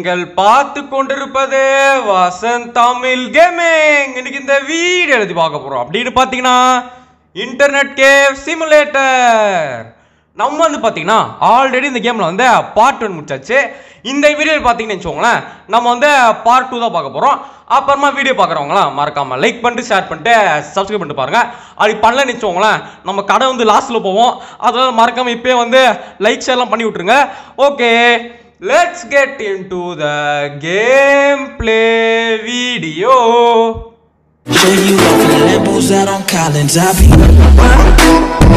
நீங்கள் பார்த்து கொண்டிருப்பது வசந்த் தமிழ் கேமிங் இன்னைக்கு இந்த வீடியோ எழுதி பார்க்க போறோம் அப்படின்னு பார்த்தீங்கன்னா இன்டர்நெட் கேவ் சிமுலேட்டர் நம்ம வந்து பார்த்தீங்கன்னா ஆல்ரெடி இந்த கேமில் வந்து பார்ட் ஒன் முடிச்சாச்சு இந்த வீடியோ பார்த்தீங்கன்னு வச்சுக்கோங்களேன் நம்ம வந்து பார்ட் டூ தான் பார்க்க போகிறோம் அப்புறமா வீடியோ பார்க்குறவங்களாம் மறக்காம லைக் பண்ணிட்டு ஷேர் பண்ணிட்டு சப்ஸ்கிரைப் பண்ணிட்டு பாருங்க அப்படி பண்ணலன்னு வச்சுக்கோங்களேன் நம்ம கடை வந்து லாஸ்ட்டில் போவோம் அதனால மறக்காம இப்போயே வந்து லைக் ஷேர்லாம் பண்ணி விட்ருங்க okay let's get into the game play video Show you off in the Lambos out on Collins. I be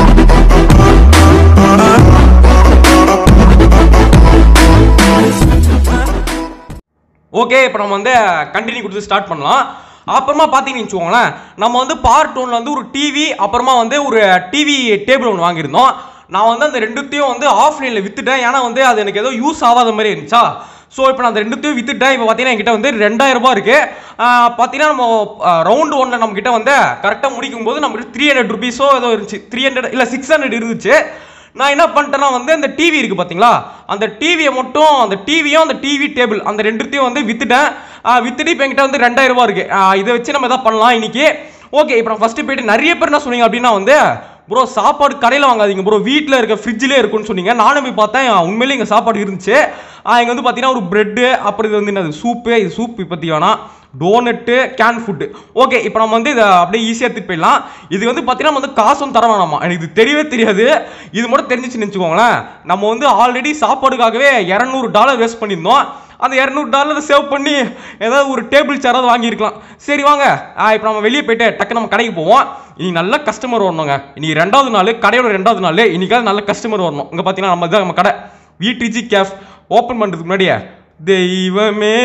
okay இப்போ நம்ம வந்து கண்டினியூ கொடுத்து ஸ்டார்ட் பண்ணலாம் அப்புறமா பார்த்தீங்கன்னு வச்சுக்கோங்களேன் நம்ம வந்து பார்ட் ஒன்ல வந்து ஒரு டிவி அப்புறமா வந்து ஒரு டிவி டேபிள் ஒன்று வாங்கியிருந்தோம் நான் வந்து அந்த ரெண்டுத்தையும் வந்து ஆஃப்லைனில் வித்துட்டேன் ஏன்னா வந்து அது எனக்கு ஏதோ யூஸ் ஆகாத மாதிரி இருந்துச்சா ஸோ இப்போ நான் அந்த ரெண்டுத்தையும் வித்துட்டேன் இப்போ பார்த்தீங்கன்னா என்கிட்ட வந்து ரெண்டாயிரம் ரூபாய் இருக்கு ஆஹ் பார்த்தீங்கன்னா நம்ம ரவுண்ட் ஒன்ல நம்ம கிட்ட வந்து கரெக்டாக முடிக்கும் போது நமக்கு த்ரீ ஹண்ட்ரட் ருபீஸோ ஏதோ இருந்துச்சு த்ரீ ஹண்ட்ரட் இல்லை சிக்ஸ் ஹண்ட்ரட் இருந்துச்சு நான் என்ன பண்ணிட்டேன்னா வந்து அந்த டிவி இருக்கு பாத்தீங்களா அந்த டிவியை மட்டும் அந்த டிவியும் அந்த டிவி டேபிள் அந்த ரெண்டுத்தையும் வந்து வித்துட்டேன் ஆஹ் வித்துட்டு இப்போ என்கிட்ட வந்து ரெண்டாயிரம் ரூபாய் இருக்கு ஆஹ் இதை வச்சு நம்ம எதாவது பண்ணலாம் இன்னைக்கு ஓகே இப்போ நான் ஃபர்ஸ்ட் போயிட்டு நிறைய பேர் என்ன சொன்னீங்க அப்படின்னா வந்து ப்ரோ சாப்பாடு கடையில் வாங்காதீங்க ப்ரோ வீட்டில் இருக்க ஃப்ரிட்ஜிலே இருக்குன்னு சொன்னீங்க நானும் போய் பார்த்தேன் உண்மையிலேயே இங்கே சாப்பாடு இருந்துச்சு இங்கே வந்து பார்த்தீங்கன்னா ஒரு பிரெட்டு அப்புறம் இது வந்து என்னது சூப்பு இது சூப் பற்றி வேணாம் டோனட்டு கேன் ஃபுட்டு ஓகே இப்போ நம்ம வந்து இதை அப்படியே ஈஸியாக எடுத்துட்டு போயிடலாம் இது வந்து பார்த்தீங்கன்னா நம்ம வந்து காசும் தர வேணாமா எனக்கு இது தெரியவே தெரியாது இது மட்டும் தெரிஞ்சிச்சுன்னு வச்சுக்கோங்களேன் நம்ம வந்து ஆல்ரெடி சாப்பாடுக்காகவே இரநூறு டாலர் வேஸ்ட் பண்ணியிருந்தோம் அந்த இரநூறு டாலர் சேவ் பண்ணி ஏதாவது ஒரு டேபிள் சேராவது வாங்கியிருக்கலாம் சரி வாங்க இப்போ நம்ம வெளியே போயிட்டு டக்கு நம்ம கடைக்கு போவோம் இன்னைக்கு நல்ல கஸ்டமர் வரணுங்க இன்னைக்கு ரெண்டாவது நாள் கடையோட ரெண்டாவது நாள் இன்னைக்காவது நல்ல கஸ்டமர் வரணும் இங்கே பார்த்தீங்கன்னா நம்ம இதான் நம்ம கடை விடிஜி கேஃப் ஓப்பன் பண்ணுறதுக்கு முன்னாடியே தெய்வமே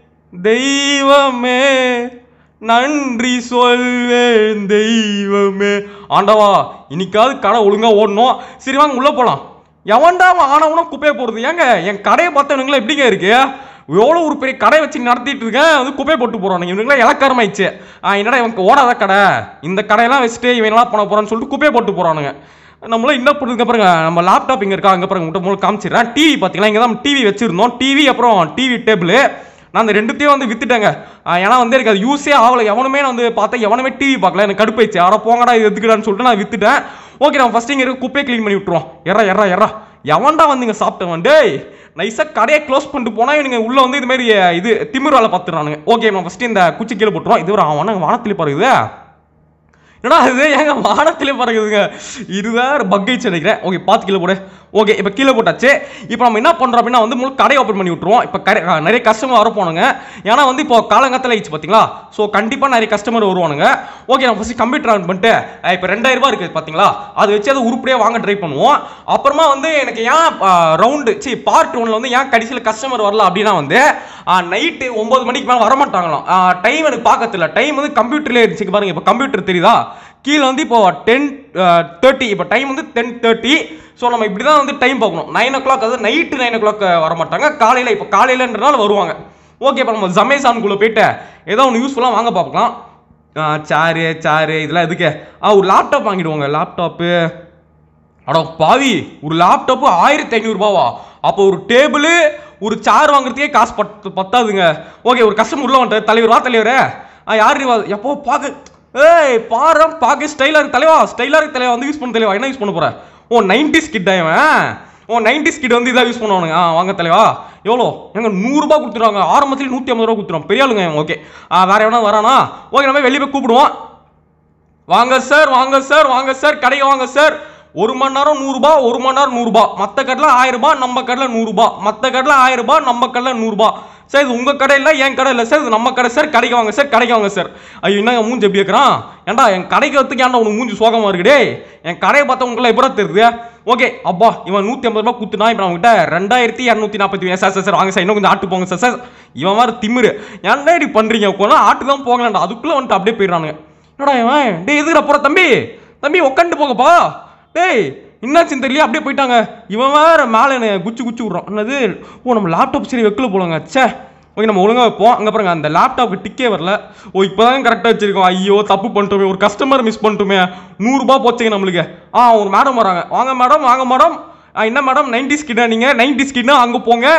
தெய்வமே நன்றி சொல்வேன் தெய்வமே ஆண்டவா இன்னைக்காவது கடை ஒழுங்கா ஓடணும் சரி வாங்க உள்ள போலாம் எவன்டா அவன் ஆனவனும் குப்பையை போடுறது ஏங்க என் கடையை பார்த்தவனுங்களா எப்படிங்க இருக்கு எவ்வளோ ஒரு பெரிய கடை வச்சு நடத்திட்டு இருக்கேன் வந்து குப்பையை போட்டு போறானுங்க இவனுங்களா இலக்காரமாயிடுச்சு ஆ, என்னடா இவன் ஓடாத கடை இந்த கடையெல்லாம் வச்சுட்டு இவன் என்ன பண்ண போறான்னு சொல்லிட்டு குப்பையை போட்டு போறானுங்க நம்மளாம் என்ன பண்ணுறதுக்கு பாருங்க நம்ம லேப்டாப் இங்கே இருக்கா அங்கே பாருங்க உங்கள்கிட்ட மூலம் காமிச்சிடுறேன் டிவி பார்த்தீங்களா இங்கே தான் டிவி வச்சிருந்தோம் டிவி அப்புறம் டிவி டேபிள் நான் அந்த ரெண்டுத்தையும் வந்து வித்துட்டேங்க ஆஹ் ஏன்னா வந்து எனக்கு அது யூஸே ஆகலை எவனுமே நான் வந்து பார்த்தேன் எவனுமே டிவி பார்க்கல எனக்கு கடுப்பாயிடுச்சு யாரோ போங்கடா இது எதுக்குடான்னு சொல்லிட்டு நான் வித்துட்டேன் ஓகே நம்ம ஃபஸ்ட் இங்கே இருக்க குப்பையை க்ளீன் பண்ணி விட்டுருவோம் எறா எறா எறா எவன்டா வந்து இங்கே சாப்பிட்டவன் டேய் நைஸாக கடையை க்ளோஸ் பண்ணிட்டு போனால் இவனுங்க உள்ள வந்து இது மாதிரி அஹ், இது திமிர் வேலை பார்த்துறானுங்க ஓகே நம்ம ஃபஸ்ட்டு இந்த குச்சி கீழே போட்டுருவோம் இது ஒரு அவன் வானத்தில் பாருக்குது என்னடா இது ஏங்க வானத்திலே பறக்குதுங்க இதுதான் பக்கைச்சு நினைக்கிறேன் ஓகே பார்த்து கீழே போடு ஓகே இப்போ கீழே போட்டாச்சு இப்போ நம்ம என்ன பண்ணுறோம் அப்படின்னா வந்து முழு கடை ஓப்பன் பண்ணி விட்ருவோம் இப்போ கடை அஹ் நிறைய கஸ்டமர் வர போனுங்க ஏன்னா வந்து இப்போ காலங்கத்தில் ஆயிடுச்சு பார்த்தீங்களா ஸோ கண்டிப்பாக நிறைய கஸ்டமர் வருவானுங்க ஓகே நம்ம ஃபஸ்ட்டு கம்ப்யூட்டர் ஆன் பண்ணிட்டு அஹ் இப்போ ரெண்டாயிரம் ரூபாய் இருக்குது பார்த்தீங்களா அது வச்சு அதை உருப்படியாக வாங்க ட்ரை பண்ணுவோம் அப்புறமா வந்து எனக்கு ஏன் ரவுண்டு சி பார்ட் ஒன்ல வந்து ஏன் கடைசியில் கஸ்டமர் வரல அப்படின்னா வந்து நைட்டு ஒன்பது மணிக்கு மேலே வரமாட்டாங்களாம் டைம் எனக்கு பார்க்கறதில்ல டைம் வந்து கம்ப்யூட்டர்லேயே இருந்துச்சு இங்க பாருங்க இப்போ கம்ப்யூட்டர் தெரியுதா கீழே வந்து இப்போ டென் தேர்ட்டி இப்போ டைம் வந்து டென் தேர்ட்டி ஸோ நம்ம இப்படி தான் வந்து டைம் பார்க்கணும் நைன் ஓ கிளாக் அதாவது நைட்டு நைன் ஓ கிளாக் வரமாட்டாங்க காலையில் இப்போ காலையிலன்றனால வருவாங்க ஓகே இப்போ நம்ம ஜமேசானுக்குள்ளே போயிட்டு ஏதோ ஒன்று யூஸ்ஃபுல்லாக வாங்க பார்க்கலாம் சேரு சேரு இதெல்லாம் எதுக்கு ஆ ஒரு லேப்டாப் வாங்கிடுவோங்க லேப்டாப்பு அட பாவி ஒரு லேப்டாப்பு ஆயிரத்தி ஐநூறுபாவா அப்போ ஒரு டேபிள் ஒரு சேர் வாங்குறதுக்கே காசு பத்து பத்தாதுங்க ஓகே ஒரு கஸ்டமர் உள்ள வந்துட்டு தலைவர் வா தலைவரே ஆ யார் வா எப்போ பார்க்க ஏய் பாரு பார்க்க ஸ்டைலாக இருக்கு தலைவா ஸ்டைலாக இருக்கு தலைவா வந்து யூஸ் பண்ண தலைவா என்ன யூஸ் பண்ண போற ஓ நைன்டிஸ் கிட் இவன் ஓ நைன்டிஸ் கிட் வந்து இதாக யூஸ் பண்ணுவானுங்க ஆ வாங்க தலைவா எவ்வளோ எங்க நூறுரூபா கொடுத்துருவாங்க ஆரம்பத்தில் நூற்றி ஐம்பது ரூபா கொடுத்துருவோம் பெரிய ஆளுங்க ஓகே ஆ வேற எவனா வரானா ஓகே நம்ம வெளியே போய் கூப்பிடுவோம் வாங்க சார் வாங்க சார் வாங்க சார் கடைக்கு வாங்க சார் ஒரு மணி நேரம் நூறுரூபா ஒரு மணி நேரம் நூறுரூபா மற்ற கடையில் ஆயிரம் ரூபாய் நம்ம கடையில் நூறுரூபா மற்ற கடையில் ஆயிரம் ரூபாய் நம்ம கடையில் நூறுரூபா சார் இது உங்கள் கடை இல்லை என் கடை இல்லை சார் இது நம்ம கடை சார் கடைக்கு வாங்க சார் கடைக்கு வாங்க சார் ஐயோ என்னங்க மூஞ்சி எப்படி இருக்கிறான் ஏன்டா என் கடைக்கு வரத்துக்கு ஏன்டா உனக்கு மூஞ்சி சோகமாக இருக்குடே என் கடையை பார்த்தா உங்களை எப்படா தெரியுது ஓகே அப்பா இவன் நூற்றி ஐம்பது ரூபாய் குத்துனா இப்போ அவங்ககிட்ட ரெண்டாயிரத்தி இரநூத்தி நாற்பத்தி சார் சார் சார் வாங்க சார் இன்னும் கொஞ்சம் ஆட்டு போங்க சார் சார் இவன் மாதிரி திமிரு ஏன்டா இப்படி பண்ணுறீங்க கொஞ்சம் ஆட்டு தான் போகலாம்டா அதுக்குள்ளே வந்துட்டு அப்படியே போயிடுறானுங்க என்னடா இவன் டேய் எதுக்குடா போற தம்பி தம்பி உட்காந்து போங்கப்பா டேய் என்னாச்சுன்னு தெரியல அப்படியே போயிட்டாங்க இவன் வேற மேலே என்னை குச்சி குச்சி விட்றான் என்னது ஓ நம்ம லேப்டாப் சரி வைக்கல போலங்க ச்சே ஓகே நம்ம ஒழுங்கா வைப்போம் அங்கே பாருங்க அந்த லேப்டாப்புக்கு டிக்கே வரல ஓ இப்போதான் கரெக்டாக வச்சிருக்கோம் ஐயோ தப்பு பண்ணிட்டோமே ஒரு கஸ்டமர் மிஸ் பண்ணிட்டோமே நூறுரூபா போச்சுங்க நம்மளுக்கு ஆ ஒரு மேடம் வராங்க வாங்க மேடம் வாங்க மேடம் என்ன மேடம் நைன்டி ஸ்கிட்டா நீங்கள் நைன்டி ஸ்கிட்னா அங்கே போங்க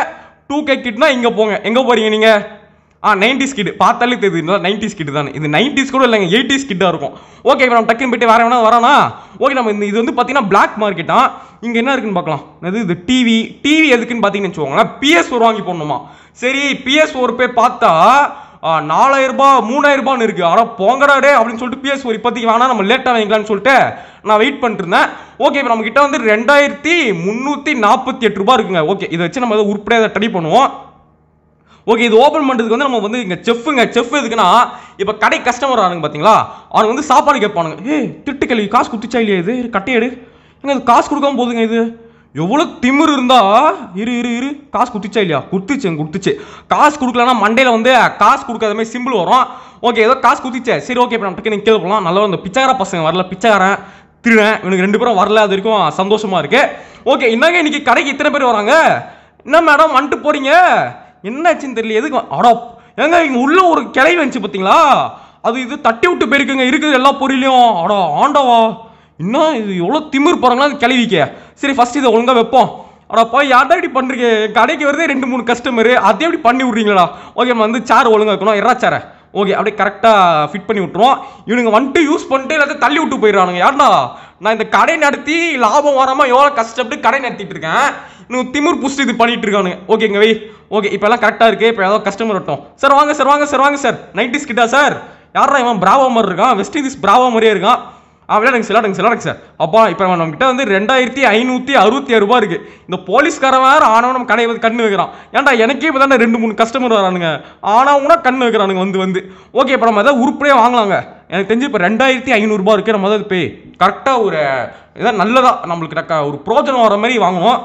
டூ கே கிட்னா இங்கே போங்க எங்கே போறீங்க நீங்கள் ஆ நைன்டிஸ் கிட் பார்த்தாலே தெரியுது நைன்டிஸ் கிட் தான் இது நைன்டிஸ் கூட இல்லைங்க எயிட்டிஸ் கிட்டாக இருக்கும் ஓகே இப்போ நம்ம டக்குன்னு போயிட்டு வேற வேணா வரோனா ஓகே நம்ம இந்த இது வந்து பார்த்தீங்கன்னா பிளாக் மார்க்கெட்டா இங்கே என்ன இருக்குன்னு பார்க்கலாம் அது இது டிவி டிவி எதுக்குன்னு பார்த்தீங்கன்னு வச்சுக்கோங்களேன் பிஎஸ் ஒரு வாங்கி போடணுமா சரி பிஎஸ் ஒரு போய் பார்த்தா ஆ, நாலாயிரம் ரூபாய் மூணாயிரம் ரூபான்னு இருக்கு ஆனா போங்கடா டே அப்படின்னு சொல்லிட்டு பிஎஸ் ஒரு இப்போதைக்கு வேணா நம்ம லேட்டாக வாங்கிக்கலாம்னு சொல்லிட்டு நான் வெயிட் பண்ணிட்டு இருந்தேன் ஓகே இப்போ நம்ம கிட்ட வந்து ரெண்டாயிரத்தி முந்நூற்றி நாற்பத்தி எட்டு ரூபாய் இருக்குங்க ஓகே இதை வச்சு நம்ம உருப்படியாக ட்ரை பண்ணுவோம் ஓகே இது ஓப்பன் பண்ணுறதுக்கு வந்து நம்ம வந்து இங்கே செஃப்புங்க செஃப் எதுக்குன்னா இப்போ கடை கஸ்டமர் ஆனுங்க பார்த்தீங்களா அவங்க வந்து சாப்பாடு கேட்பானுங்க ஏய் திட்டு கேள்வி காசு குத்துச்சா இல்லையா இது இரு, கட்டையெடு ஏங்க இது காசு கொடுக்காம போதுங்க இது எவ்வளோ திமிரு இருந்தா இரு இரு இரு காசு குத்துச்சா இல்லையா குத்துச்சுங்க குத்துச்சு காசு கொடுக்கலன்னா மண்டையில் வந்து காசு கொடுக்காத மாதிரி சிம்பிள் வரும் ஓகே ஏதோ காசு குத்துச்சே சரி ஓகே இப்போ நம்ம டக்கு நீங்கள் கேள்வி போகலாம் நல்லா இந்த பிச்சைக்கார பசங்க வரல பிச்சைக்காரன் திருடன் இவனுக்கு ரெண்டு பேரும் வரல அது வரைக்கும் சந்தோஷமா இருக்கு ஓகே என்னங்க இன்னைக்கு கடைக்கு இத்தனை பேர் வராங்க என்ன மேடம் வந்துட்டு போறீங்க என்னாச்சுன்னு தெரியல எதுக்கு அடா ஏங்க இங்க உள்ள ஒரு கிளை வந்துச்சு பாத்தீங்களா அது இது தட்டி விட்டு போயிருக்குங்க இருக்குது எல்லா பொருளையும் அடா ஆண்டவா இன்னும் இது எவ்வளோ திமிர் போறாங்களா அது கிளவிக்க சரி ஃபர்ஸ்ட் இதை ஒழுங்கா வைப்போம் அடா போய் யார்டா இப்படி பண்றீங்க என் கடைக்கு வருதே ரெண்டு மூணு கஸ்டமர் அதே எப்படி பண்ணி விட்றீங்களா ஓகே நம்ம வந்து சேர் ஒழுங்கா வைக்கணும் எறா சேரை ஓகே அப்படியே கரெக்டாக ஃபிட் பண்ணி விட்டுருவோம் இவனுங்க வந்துட்டு யூஸ் பண்ணிட்டு எல்லாத்தையும் தள்ளி விட்டு போயிடுறானுங்க யாருடா நான் இந்த கடை நடத்தி லாபம் வராமல் எவ்வளோ கஷ்டப்பட்டு கடை நடத்திட்டு இருக்கேன் இன்னும் திமிர் புஸ்ட் இது பண்ணிட்டு இருக்கானுங்க ஓகேங்க வை ஓகே இப்போ எல்லாம் கரெக்டாக இருக்கு இப்போ ஏதோ கஸ்டமர் வரட்டும் சார் வாங்க சார் வாங்க சார் வாங்க சார் நைன்டிஸ் கிட்டா சார் யாரா இவன் பிராவோ மாதிரி இருக்கான் வெஸ்ட் இண்டீஸ் பிராவோ மாதிரியே இருக்கான் ஆ விளையாடுங்க சார் விளையாடுங்க சார் விளையாடுங்க சார் அப்பா இப்போ நம்ம கிட்ட வந்து ரெண்டாயிரத்தி ஐநூற்றி அறுபத்தி ஆறு ரூபாய் இருக்கு இந்த போலீஸ்காரன் வேற ஆனவன் நம்ம கடையை வந்து கண்ணு வைக்கிறான் ஏன்டா எனக்கே இப்போ தானே ரெண்டு மூணு கஸ்டமர் வரானுங்க ஆனவனா கண்ணு வைக்கிறானுங்க வந்து வந்து ஓகே இப்போ நம்ம எதாவது உருப்படியாக வாங்கலாங்க எனக்கு தெரிஞ்சு இப்போ ரெண்டாயிரத்தி ஐநூறுரூபா இருக்கு நம்ம அதாவது போய் கரெக்டாக ஒரு ஏதாவது நல்லதாக நம்மளுக்கு டக்கா ஒரு பிரோஜனம் வர மாதிரி வாங்குவோம்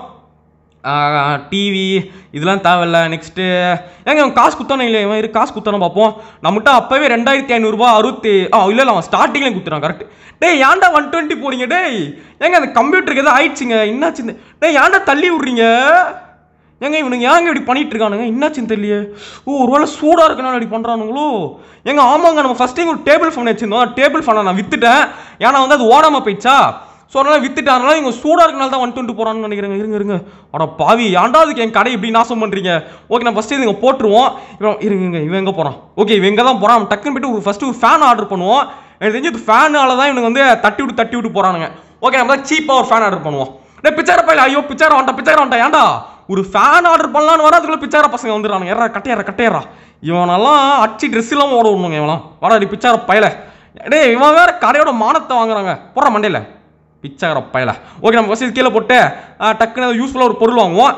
டிவி இதெல்லாம் தேவையில்ல நெக்ஸ்ட்டு ஏங்க இவன் காசு குத்தானே இல்லை இவன் இரு காசு குத்தானே பார்ப்போம் நம்மகிட்ட அப்போவே ரெண்டாயிரத்தி ஐநூறுரூபா அறுபத்தி ஆ இல்லை இல்லை அவன் ஸ்டார்டிங்லேயும் குத்துறான் கரெக்ட் டேய் ஏன்டா ஒன் டுவெண்ட்டி போறீங்க டேய் ஏங்க அந்த கம்ப்யூட்டருக்கு எதாவது ஆயிடுச்சுங்க என்னாச்சு இந்த- டேய் ஏன்டா தள்ளி விட்றீங்க ஏங்க இவனுங்க ஏங்க இப்படி பண்ணிட்டு இருக்கானுங்க என்னாச்சுன்னு தெரியல ஓ ஒருவேளை சூடாக இருக்கனால இப்படி பண்ணுறானுங்களோ ஏங்க ஆமாங்க நம்ம ஃபர்ஸ்ட் டைம் ஒரு டேபிள் ஃபோன் வச்சிருந்தோம் டேபிள் ஃபோனை நான் வித்துட்டேன் ஏன்னா வந்து அது ஓடாமல் போயிடுச்சா ஸோ அதனால வித்துட்டாங்களா இவங்க சூடாக இருக்கனால தான் ஒன் டுவெண்ட்டி போகிறான்னு நினைக்கிறேங்க இருங்க இருங்க அட பாவி ஏன்டா அதுக்கு என் கடை இப்படி நாசம் பண்ணுறீங்க ஓகே நான் ஃபஸ்ட்டு இதுங்க போட்டுருவோம் இவன் இருங்க இருங்க, இவன் எங்கே போகிறான் ஓகே இவன் எங்கே தான் போகிறான் அவன் டக்குன்னு போயிட்டு ஒரு ஃபஸ்ட்டு ஒரு ஃபேன் ஆர்டர் பண்ணுவோம் எனக்கு தெரிஞ்சு இது ஃபேனால தான் இவனுக்கு வந்து தட்டி விட்டு தட்டி விட்டு போகிறானுங்க ஓகே நம்ம தான் சீப்பாக ஒரு ஃபேன் ஆர்டர் பண்ணுவோம் டேய் பிச்சார பையில ஐயோ பிச்சார வந்துட்டா பிச்சார வந்துட்டா ஏன்டா ஒரு ஃபேன் ஆர்டர் பண்ணலான்னு வர அதுக்குள்ள பிச்சார பசங்க வந்துடுறானுங்க ஏறா கட்டையாரா கட்டையாரா இவனெல்லாம் அடிச்சு ட்ரெஸ் இல்லாமல் ஓட விடணுங்க இவனாம் வாடா நீ பிச்சார பயல டேய் இவன் வேற கடையோட மானத்தை வாங்குறாங்க போடுற மண்டையில பிச்சார பயல ஓகே நம்ம ஃபஸ்ட் கீழே போட்டு ஆ, டக்குன்னு யூஸ்ஃபுல்லாக ஒரு பொருள் வாங்குவோம்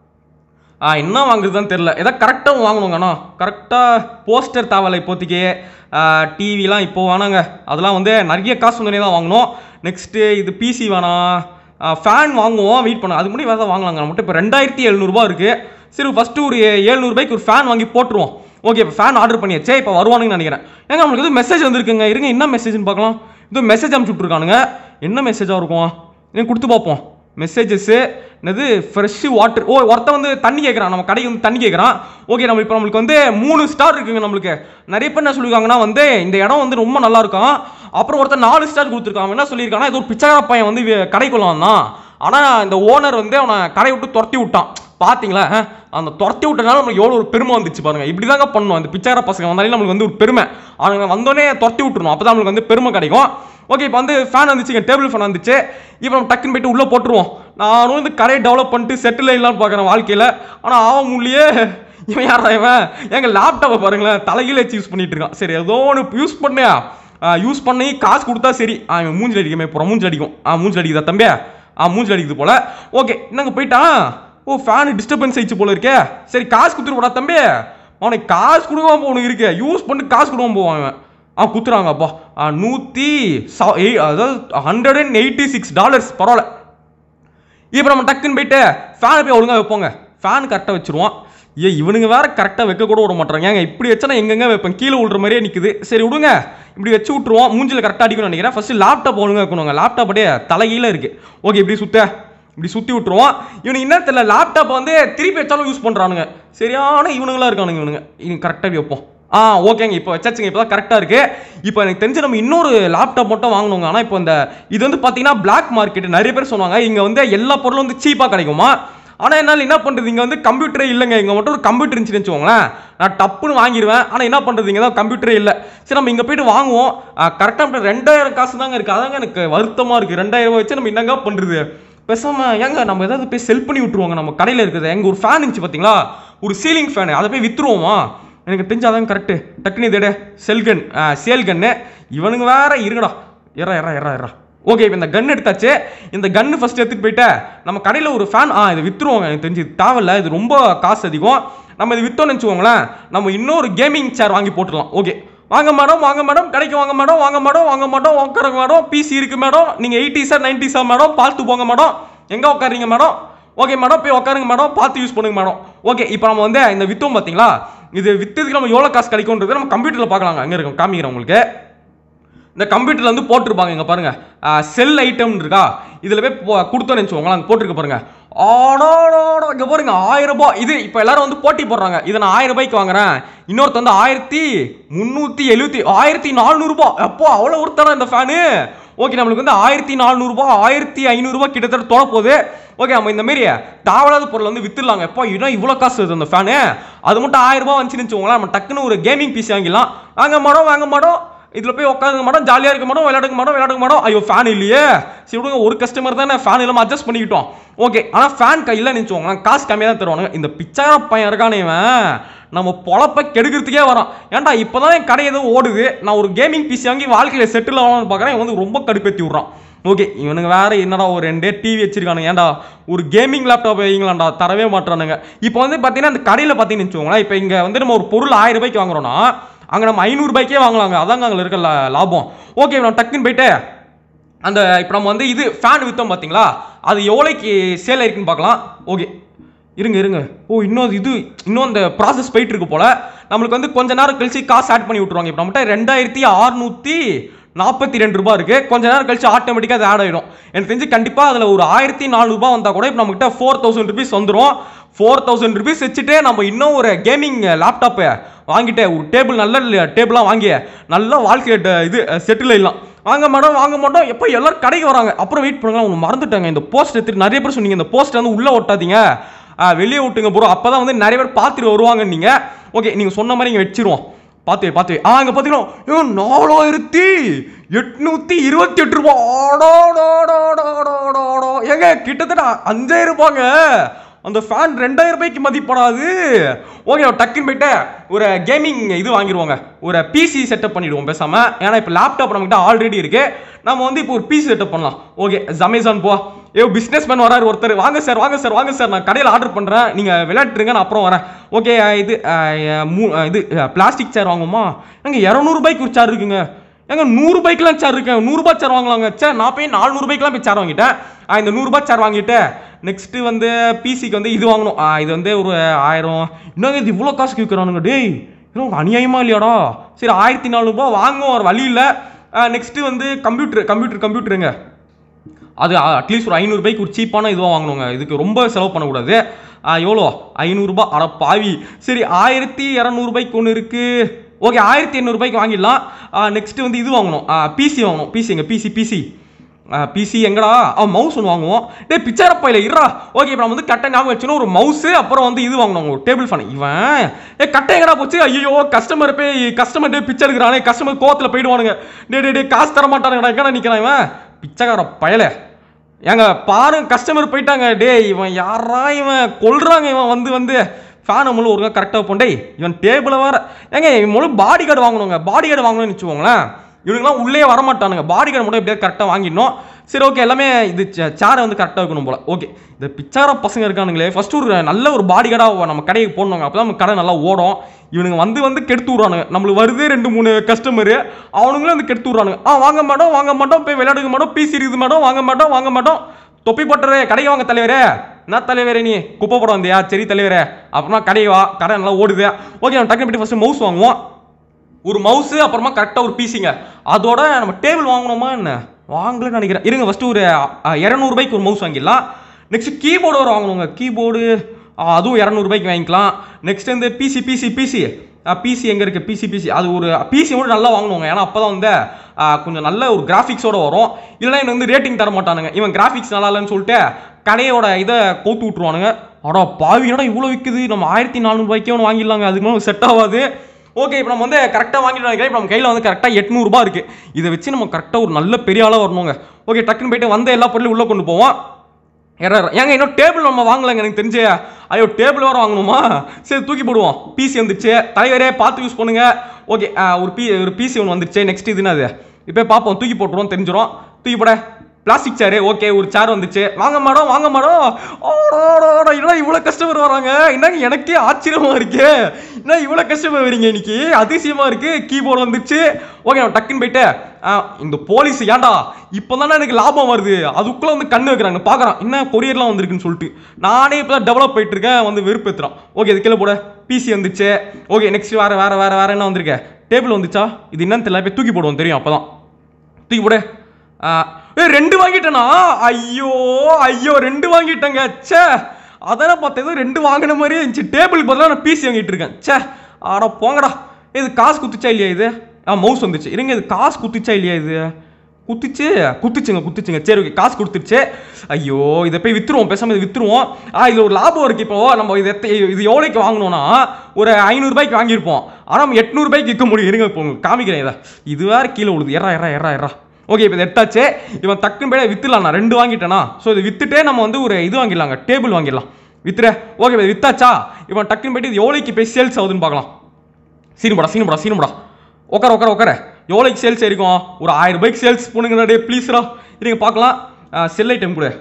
ஆ என்ன வாங்குறதுன்னு தெரில எதாவது கரெக்டாக வாங்கணுங்கண்ணா கரெக்டாக போஸ்டர் தேவையில்ல இப்போதைக்கு டிவிலாம் இப்போ வேணாங்க அதெல்லாம் வந்து நிறைய காசு முன்னாடி தான் வாங்கணும் நெக்ஸ்ட்டு இது பிசி வேணாம் ஃபேன் வாங்குவோம் வெயிட் பண்ண அதுக்கு முன்னாடி வேறு வாங்கலாங்க நம்மகிட்ட இப்போ ரெண்டாயிரத்தி எழுநூறுபா இருக்குது சரி ஃபஸ்ட்டு ஒரு ஏழ்நூறுபாய்க்கு ஒரு ஃபேன் வாங்கி போட்டுருவோம் ஓகே இப்போ ஃபேன் ஆர்டர் பண்ணியாச்சே இப்போ வருவானுங்கன்னு நினைக்கிறேன் ஏங்க நம்மளுக்கு எதுவும் மெசேஜ் வந்திருக்குங்க இருங்க என்ன மெசேஜ்னு பார்க்கலாம் இது மெசேஜ் அனுப்பிச்சு விட்ருக்கானுங்க என்ன மெசேஜாக இருக்கும் நீங்க கொடுத்து பார்ப்போம் மெசேஜஸ்ஸு என்னது ஃப்ரெஷ் வாட்டர் ஓ ஒருத்தன் வந்து தண்ணி கேட்குறான் நம்ம கடைக்கு வந்து தண்ணி கேட்குறான் ஓகே நம்ம இப்போ நம்மளுக்கு வந்து மூணு ஸ்டார் இருக்குங்க நம்மளுக்கு நிறைய பேர் என்ன சொல்லியிருக்காங்கன்னா வந்து இந்த இடம் வந்து ரொம்ப நல்லா இருக்கும் அப்புறம் ஒருத்தன் நாலு ஸ்டார் கொடுத்துருக்கான் அவன் என்ன சொல்லியிருக்கான்னா ஏதோ ஒரு பிச்சைக்கார பையன் வந்து வே- கடைக்குள்ள வந்தான் ஆனால் இந்த ஓனர் வந்து அவனை கடை விட்டு துரத்தி விட்டான் பார்த்தீங்களா அஹ், அந்த துரத்தி விட்டனால நம்மளுக்கு எவ்வளோ ஒரு பெருமை வந்துச்சு பாருங்க இப்படி தாங்க பண்ணணும் அந்த பிச்சைக்கார பசங்க வந்தாலே நம்மளுக்கு வந்து ஒரு பெருமை அவங்க வந்தோடனே துரத்தி விட்டுருணும் அப்போ தான் நம்மளுக்கு வந்து பெருமை கிடைக்கும் ஓகே இப்போ வந்து ஃபேன் வந்துச்சுங்க டேபிள் ஃபேன் வந்துச்சு இப்போ நம்ம டக்குன்னு போயிட்டு உள்ளே போட்டுருவோம் நானும் இந்த கடையை டெவலப் பண்ணிட்டு செட்டில் ஆயிடலாம்னு பார்க்குறேன் வாழ்க்கையில் ஆனால் ஆக முடியலையே இவன் யாரா இவன் எங்க லேப்டாப்பை பாருங்களேன் தலைகீழ வச்சு யூஸ் பண்ணிட்டு இருக்கான் சரி ஏதோ ஒன்று யூஸ் பண்ணியா யூஸ் பண்ணி காசு கொடுத்தா சரி ஆ இவன் மூஞ்சில் அடிக்குமே இப்போ மூஞ்சில் அடிக்கும் ஆ மூஞ்சில் அடிக்குதா தம்பியா ஆ மூஞ்சில் அடிக்குது போல ஓகே என்னங்க போயிட்டான் ஓ ஃபேன் டிஸ்டர்பன்ஸ் ஆயிடுச்சு போல இருக்கே சரி காசு கொடுத்துட்டு போடா தம்பி அவனுக்கு காசு கொடுக்காம போகணும் இருக்கு யூஸ் பண்ணிட்டு காசு கொடுக்காம போவான் இவன் ஆ குத்துறாங்கப்பா ஆ நூற்றி அதாவது hundred and eighty six dollars பரவாயில்ல இப்போ நம்ம டக்குன்னு போயிட்டு ஃபேனை போய் ஒழுங்கா வைப்போங்க ஃபேன் கரெக்டாக வச்சிருவோம் ஏ இவனுங்க வேற கரெக்டாக வைக்க கூட விட மாட்டாங்க ஏங்க இப்படி வச்சா நான் எங்கெங்க வைப்பேன் கீழே விழுற மாதிரியே நிற்குது சரி விடுங்க இப்படி வச்சு விட்ருவோம் மூஞ்சில கரெக்டாக அடிக்கணும்னு நினைக்கிறேன் ஃபர்ஸ்ட் லேப்டாப் ஒழுங்கா வைக்கணுங்க லேப்டாப் அப்படியே தலைகீழ இருக்கு ஓகே இப்படி சுத்த இப்படி சுற்றி விட்ருவோம் இவனுக்கு என்ன தெரியல லேப்டாப் வந்து திருப்பி வச்சாலும் யூஸ் பண்ணுறானுங்க சரியான இவனுங்களா இருக்கானுங்க இவனுங்க இவங்க கரெக்டாக வைப்போம் ஆ ஓகேங்க இப்போ வச்சாச்சுங்க இப்போ தான் கரெக்டாக இருக்கு இப்போ எனக்கு தெரிஞ்சு நம்ம இன்னொரு லேப்டாப் மட்டும் வாங்கணுங்க ஆனால் இப்போ இந்த இது வந்து பார்த்தீங்கன்னா பிளாக் மார்க்கெட் நிறைய பேர் சொன்னாங்க இங்கே வந்து எல்லா பொருளும் வந்து சீப்பாக கிடைக்குமா ஆனால் என்னால் என்ன பண்ணுறது இங்கே வந்து கம்ப்யூட்டரே இல்லைங்க இங்கே மட்டும் ஒரு கம்ப்யூட்டர் இருந்துச்சுன்னு வச்சுக்கோங்களேன் நான் டப்புன்னு வாங்கிடுவேன் ஆனால் என்ன பண்ணுறது இங்கே தான் கம்ப்யூட்டரே இல்லை சரி நம்ம இங்கே போயிட்டு வாங்குவோம் கரெக்டாக ரெண்டாயிரம் காசு தாங்க இருக்குது அதாங்க எனக்கு வருத்தமாக இருக்குது ரெண்டாயிரம் ரூபாய் வச்சு நம்ம என்னங்க பண்ணுறது பேசாம ஏங்க நம்ம ஏதாவது போய் செல் பண்ணி விட்டுருவாங்க நம்ம கடையில் இருக்குது எங்க ஒரு ஃபேன் இருந்துச்சு பார்த்தீங்களா ஒரு சீலிங் ஃபேன் அதை போய் வித்துருவோமா எனக்கு தெரிஞ்சாதான் கரெக்டு டக்குனு இதே செல் கன் சேல் கன்னு இவனுங்க வேற இருங்கடா எறா எறா எறா எறா ஓகே இப்போ இந்த கன் எடுத்தாச்சு இந்த கன்னு ஃபர்ஸ்ட் எடுத்துட்டு போயிட்டு நம்ம கடையில் ஒரு ஃபேன் ஆ இது வித்துருவாங்க எனக்கு தெரிஞ்சு இது தேவையில்ல இது ரொம்ப காசு அதிகம் நம்ம இது வித்தோம்னு வச்சுக்கோங்களேன் நம்ம இன்னொரு கேமிங் சேர் வாங்கி போட்டுடலாம் ஓகே வாங்க மேடம் வாங்க மேடம் கடைக்கு வாங்க மேடம் வாங்க மேடம் வாங்க மேடம் உட்காருங்க மேடம் பிசி இருக்கு மேடம் நீங்க எயிட்டிஸா நைன்டிஸா மேடம் பார்த்து போங்க மேடம் எங்க உட்காருங்க மேடம் ஓகே மேடம் போய் உட்காருங்க மேடம் பார்த்து யூஸ் பண்ணுங்க மேடம் ஓகே இப்போ நம்ம வந்து இந்த வித்தோம் பார்த்தீங்களா இது வித்ததுக்கு நம்ம எவ்வளோ காசு கிடைக்கும்ன்றது நம்ம கம்ப்யூட்டரில் பார்க்கலாங்க அங்கே இருக்கும் காமிக்கிறேன் உங்களுக்கு இந்த கம்ப்யூட்டர்ல வந்து போட்டிருப்பாங்க இங்க பாருங்க செல் ஐட்டம் இருக்கா இதுல போய் போ- கொடுத்தோன்னு வச்சுக்கோங்களேன் அங்க போட்டிருக்கு பாருங்க ஆடாடாடா இங்க பாருங்க ஆயிரம் ரூபாய் இது இப்போ எல்லாரும் வந்து போட்டி போடுறாங்க இதை நான் ஆயிரம் ரூபாய்க்கு வாங்குறேன் இன்னொருத்த வந்து ஆயிரத்தி முந்நூற்றி எழுபத்தி ஆயிரத்தி நானூறுபா அப்போ அவ்வளோ ஒருத்தடா இந்த ஃபேனு ஓகே நம்மளுக்கு வந்து ஆயிரத்தி நானூறுபா ஆயிரத்தி ஐநூறுரூபா கிட்டத்தட்ட தொட போகுது ஓகே நம்ம இந்த மாரி தேவையில்லாத பொருள் வந்து வித்துடலாங்க எப்போ இன்னும் இவ்வளோ காசு வருது அந்த ஃபேனு அது மட்டும் ஆயிரம் ரூபாய் வந்துச்சுன்னு வச்சுக்கோங்களேன் நம்ம டக்குன்னு ஒரு கேமிங் பிசி வாங்கிடலாம் வாங்க மாட்டோம் வாங்க மாட்டோம் இதில் போய் உட்காந்துக்க மாட்டோம் ஜாலியாக இருக்க மாட்டோம் விளையாடுக்க மாட்டோம் விளையாடுக்க மாட்டோம் ஐயோ ஃபேன் இல்லையே சரி விடுங்க ஒரு கஸ்டமர் தானே ஃபேன் இல்லாமல் அட்ஜஸ்ட் பண்ணிக்கிட்டோம் ஓகே ஆனால் ஃபேன் கையில் நினச்சோங்களேன் காசு கம்மியாக தான் தருவானுங்க இந்த பிச்சார பையன் இருக்கானே இவன் நம்ம பொழப்ப கெடுக்கிறதுக்கே வரான் ஏன்டா இப்போ தான் என் கடை எதுவும் ஓடுது நான் ஒரு கேமிங் பிசி வாங்கி வாழ்க்கையில் செட்டில் ஆகலாம்னு பார்க்குறேன் இவன் வந்து ரொம்ப கடுப்பேற்றி விட்றான் ஓகே இவனுங்க வேற என்னடா ஒரு ரெண்டே டிவி வச்சிருக்கானுங்க ஏன்டா ஒரு கேமிங் லேப்டாப் வைங்களாண்டா தரவே மாட்டானுங்க இப்போ வந்து பார்த்தீங்கன்னா அந்த கடையில் பார்த்தீங்கன்னு வச்சுக்கோங்களேன் இப்போ இங்கே வந்து நம்ம ஒரு பொருள் ஆயிரம் ரூபாய்க்கு வாங்குறோம்னா அங்கே நம்ம ஐநூறு ரூபாய்க்கே வாங்கலாங்க அதாங்க அங்கே இருக்க லா- லாபம் ஓகே நம்ம டக்குன்னு போயிட்டு அந்த இப்போ நம்ம வந்து இது ஃபேன் விற்றோம் பார்த்தீங்களா அது எவ்வளோக்கு சேல் ஆயிருக்குன்னு பார்க்கலாம் ஓகே இருங்க இருங்க ஓ இன்னும் இது இன்னும் அந்த ப்ராசஸ் போயிட்டு இருக்கு போல நம்மளுக்கு வந்து கொஞ்ச நேரம் கழிச்சு காசு ஆட் பண்ணி விட்ருவாங்க இப்போ நம்மகிட்ட ரெண்டாயிரத்தி அறுநூத்தி நாற்பத்தி ரெண்டு ரூபாய் இருக்கு கொஞ்ச நேரம் கழிச்சு ஆட்டோமேட்டிக்காக அது ஆட் ஆயிடும் எனக்கு தெரிஞ்சு கண்டிப்பாக அதில் ஒரு ஆயிரத்தி நானூறுபா வந்தால் கூட இப்போ நம்மகிட்ட ஃபோர் தௌசண்ட் ருபீஸ் வந்துடும் ஃபோர் தௌசண்ட் ருபீஸ் வச்சுட்டு நம்ம இன்னும் ஒரு கேமிங் லேப்டாப்பை வாங்கிட்டு ஒரு டேபிள் நல்ல டேபிளாக வாங்கி நல்லா வாழ்க்கை ட- இது செட்டில் ஆயிடலாம் வாங்க மேடம் வாங்க மாட்டோம் எப்போ எல்லாரும் கடைக்கு வராங்க அப்புறம் வெயிட் பண்ணுங்க ஒன்று மறந்துட்டாங்க இந்த போஸ்ட் எடுத்துட்டு நிறைய பேர் சொன்னீங்க இந்த போஸ்ட் வந்து உள்ளே ஒட்டாதீங்க ஆ, வெளியே விட்டுங்க ப்ரோ அப்போ தான் வந்து நிறைய பேர் பார்த்துட்டு வருவாங்க நீங்கள் ஓகே நீங்கள் சொன்ன மாதிரி இங்கே வச்சிருவோம் பார்த்து வை, பார்த்து வை. ஆ அங்கே பார்த்தீங்கன்னா நாலாயிரத்தி எட்நூத்தி இருபத்தி எட்டு ரூபா ஆடாடாடாடாடாடா. ஏங்க கிட்டத்தட்ட அஞ்சாயிரம் ரூபாங்க அந்த ஃபேன் ரெண்டாயிரம் ரூபாய்க்கு மதிப்படாது ஓகே டக்குன்னு போயிட்டு ஒரு கேமிங் இது வாங்கிடுவாங்க ஒரு பிசி செட்டப் பண்ணிடுவோம் பேசாம ஏன்னா இப்போ லேப்டாப் நம்மகிட்ட ஆல்ரெடி இருக்கு நம்ம வந்து இப்போ ஒரு பிசி செட்டப் பண்ணலாம் ஓகே அமேசான் போ ஏ பிஸ்னஸ் மேன் வராரு ஒருத்தர் வாங்க சார் வாங்க சார் வாங்க சார் நான் கடையில் ஆர்டர் பண்ணுறேன் நீங்கள் விளையாட்டுருங்க நான் அப்புறம் வரேன் ஓகே இது அஹ், மூ- அஹ், இது பிளாஸ்டிக் சேர் வாங்குமா எங்க இரநூறுபாய்க்கு ஒரு சேர் இருக்குங்க ஏங்க நூறு பைக்கெலாம் சேர் இருக்கு நூறுரூபா சேர் வாங்கலாங்க சே நான் போய் நானூறு பைக்கெலாம் போய் சேர் வாங்கிட்டேன் ஆ, இந்த நூறுரூபா சேர் வாங்கிட்டு நெக்ஸ்ட்டு வந்து பிசிக்கு வந்து இது வாங்கணும் ஆ, இது வந்து ஒரு ஆயிரம் இன்னும் இது இவ்வளோ காசுக்கு விற்கிறானுங்க டேய் இது உனக்கு அநியாயமா இல்லையாடா சரி ஆயிரத்தி நானூறுபா வாங்குவோம் ஒரு வழி இல்லை நெக்ஸ்ட்டு வந்து கம்ப்யூட்டர் கம்ப்யூட்டர் கம்ப்யூட்டருங்க அது அட்லீஸ்ட் ஒரு ஐநூறுபாய்க்கு ஒரு சீப்பான இதுவாக வாங்கணுங்க இதுக்கு ரொம்ப செலவு பண்ணக்கூடாது ஆ, எவ்வளோ ஐநூறுரூபா அட பாவி சரி ஆயிரத்தி இரநூறுபாய்க்கு ஒன்று இருக்குது ஓகே ஆயிரத்தி எண்ணூறுபாய்க்கு வாங்கிடலாம் நெக்ஸ்ட்டு வந்து இது வாங்கணும் பிசி வாங்கணும் பிசி எங்க பிசி பிசி பிசி எங்கடா அவன் மவுஸ் ஒன்று வாங்குவோம் டேய் பிச்சாரப்பையில் இருறா ஓகே இப்போ நம்ம வந்து கட்டை ஞாபகம் வச்சுன்னு ஒரு மவுஸு அப்புறம் வந்து இது வாங்கணும் ஒரு டேபிள் ஃபேன் இவன் ஏ கட்டை எங்கடா போச்சு ஐயோ கஸ்டமர் போய் கஸ்டமர் டே பிச்சை எடுக்கிறானே கஸ்டமர் கோவத்தில் போயிடுவானுங்க டே டே டே காசு தர மாட்டானுங்கடா எங்கடா நிற்கிறான் இவன் பிச்சைக்கார பயலே ஏங்க பாருங்க கஸ்டமர் போயிட்டாங்க டேய் இவன் யாரா இவன் கொல்றாங்க இவன் வந்து வந்து ஃபேனை முழு ஒருங்க கரெக்டாக போண்டே இவன் டேபிளை வேற ஏங்க இவன் முழு பாடி கார்டு வாங்கணுங்க பாடி கார்டு வாங்கணும்னு வச்சுக்கோங்களேன் இவனுங்களாம் உள்ளே வர மாட்டானுங்க பாடி கார்டு மட்டும் எப்படியாவது கரெக்டாக வாங்கிடணும் சரி ஓகே எல்லாமே இது சேரை வந்து கரெக்டாக இருக்கணும் போல ஓகே இந்த பிச்சார பசங்க இருக்கானுங்களே ஃபர்ஸ்ட் ஒரு நல்ல ஒரு பாடி கார்டாக நம்ம கடைக்கு போடணுங்க அப்போ நம்ம கடை நல்லா ஓடும் இவனுங்க வந்து வந்து கெடுத்து விட்றானுங்க நம்மளுக்கு வருது ரெண்டு மூணு கஸ்டமரு அவனுங்களும் வந்து கெடுத்து விட்றானுங்க ஆ வாங்க மாட்டோம் வாங்க மாட்டோம் போய் விளையாடுங்க மாட்டோம் பிசி இருக்குது மாட்டோம் வாங்க மாட்டோம் வாங்க மாட்டோம் தொப்பி போட்டுறே கடைக்கு வாங்க தலைவரே என்ன தலைவரே நீ குப்பை போட வந்தியா சரி தலைவரே அப்புறமா கடைக்கு வா கடை நல்லா ஓடுது ஓகே நம்ம டக்குனு போயிட்டு ஃபஸ்ட்டு மவுஸ் வாங்குவோம் ஒரு மவுஸு அப்புறமா கரெக்டாக ஒரு பீஸிங்க அதோட நம்ம டேபிள் வாங்கணுமா என்ன வாங்கலன்னு நினைக்கிறேன் இருங்க ஃபஸ்ட்டு ஒரு இரநூறுபாய்க்கு ஒரு மவுஸ் வாங்கிடலாம் நெக்ஸ்ட் கீபோர்டு ஒரு வாங்கணுங்க கீபோர்டு அதுவும் இரநூறுபாய்க்கு வாங்கிக்கலாம் நெக்ஸ்ட் வந்து பிசி பிசி பிசி பிசி எங்கே இருக்குது பிசி பிசி அது ஒரு பிசி மட்டும் நல்லா வாங்கணுங்க ஏன்னா அப்போ தான் வந்து ஆ, கொஞ்சம் நல்ல ஒரு கிராஃபிக்ஸோட வரும் இல்லைன்னா எனக்கு வந்து ரேட்டிங் தர மாட்டானுங்க இவன் கிராஃபிக்ஸ் நல்லா இல்லைன்னு சொல்லிட்டு கடையோட இதை கோத்து விட்ருவானுங்க அடா பாவினடா இவ்வளோ விற்குது நம்ம ஆயிரத்தி நானூறுபாய்க்கே ஒன்று வாங்கிடலாங்க அதுக்கு மேலே செட் ஆகாது ஓகே இப்போ நம்ம வந்து கரெக்டாக வாங்கிட்டு நினைக்கிறேன் இப்போ நம்ம கையில் வந்து கரெக்டாக எட்நூறுபா இருக்குது இதை வச்சு நம்ம கரெக்டாக ஒரு நல்ல பெரிய ஆளாக வரணுங்க ஓகே டக்குன்னு போயிட்டு வந்த எல்லா பொருளையும் உள்ளே கொண்டு போவோம் எரர் ஏங்க இன்னும் டேபிள் நம்ம வாங்கலைங்க எனக்கு தெரிஞ்சு ஐயோ டேபிள் வேறு வாங்கணுமா சரி தூக்கி போடுவோம் பிசி வந்துருச்சு தலைவரே பார்த்து யூஸ் பண்ணுங்க ஓகே ஒரு பி ஒரு பிசி ஒன்று வந்துருச்சு நெக்ஸ்ட் இது என்னது இப்போ பார்ப்போம் தூக்கி போட்டுருவோம் தெரிஞ்சிடும் தூக்கி போட பிளாஸ்டிக் சேரு ஓகே ஒரு சேர் வந்துச்சு வாங்க மேடம் வாங்க மேடம் ஓடோட இல்லை இவ்வளோ கஸ்டமர் வராங்க என்னங்க எனக்கே ஆச்சரியமா இருக்கு என்ன இவ்வளோ கஸ்டமர் வரீங்க இன்னைக்கு அதிசயமா இருக்கு கீபோர்டு வந்துச்சு ஓகே நான் டக்குன்னு போயிட்டு ஆ, இந்த போலீஸ் ஏன்டா இப்போதானே எனக்கு லாபம் வருது அதுக்குள்ள வந்து கண்ணு வைக்கிறாங்க பார்க்குறான் என்ன கொரியர்லாம் வந்திருக்குன்னு சொல்லிட்டு நானே இப்போ தான் டெவலப் போயிட்டு இருக்கேன் வந்து வெறுப்பேத்துறான் ஓகே இது கீழே போட பிசி வந்துச்சு ஓகே நெக்ஸ்ட் வேற வேற வேற வேற என்ன வந்திருக்கு டேபிள் வந்துச்சா இது என்னன்னு தெரியல போய் தூக்கி போடுவோம் தெரியும் அப்பதான் தூக்கி போடு ஆ, ஏய் ரெண்டு வாங்கிட்டேனா ஐயோ ஐயோ ரெண்டு வாங்கிட்டேங்க ச்சே அதானே பார்த்தேன் ஏதோ ரெண்டு வாங்கின மாதிரியே இருந்துச்சு டேபிள் பதிலாக நான் பிசி வாங்கிட்டு இருக்கேன் ச்சே ஆடா போங்கடா இது காசு குத்துச்சா இல்லையா இது ஆ மவுஸ் வந்துச்சு இருங்க இது காசு குத்துச்சா இல்லையா இது குத்துச்சு குத்துச்சுங்க குத்துச்சுங்க சரி ஓகே காசு கொடுத்துருச்சு ஐயோ இதை போய் வித்துருவோம் பேசாம இதை வித்துருவோம் ஆ இது ஒரு லாபம் இருக்கு இப்போ நம்ம இது எத்த இது எவ்வளோக்கு வாங்கணும்னா ஒரு ஐநூறுபாய்க்கு வாங்கியிருப்போம் ஆனால் நம்ம எட்நூறுபாய்க்கு விற்க முடியும் இருங்க இப்போ உங்களுக்கு காமிக்கிறேன் இதை இது வேற கீழே விழுது எறா எறா எறா எறா ஓகே இப்போ இது எடுத்தாச்சு இவன் டக்குன்னு போய் வித்துலாம் நான் ரெண்டு வாங்கிட்டேனா ஸோ இது வித்துட்டே நம்ம வந்து ஒரு இது வாங்கிடலாங்க டேபிள் வாங்கிடலாம் வித்துற ஓகே இப்போ இது வித்தாச்சா இவன் டக்குன்னு போயிட்டு இது எவ்வளோக்கு போய் சேல்ஸ் ஆகுதுன்னு பார்க்கலாம் சீனுபடா சீனுபடா சீனுபடா உட்கார உட்கார உட்கார எவ்வளோக்கு சேல்ஸ் ஆயிருக்கும் ஒரு ஆயிரம் ரூபாய்க்கு சேல்ஸ் பண்ணுங்கடா டே ப்ளீஸ்ரா இருங்க பார்க்கலாம் செல் ஐட்டம் கூட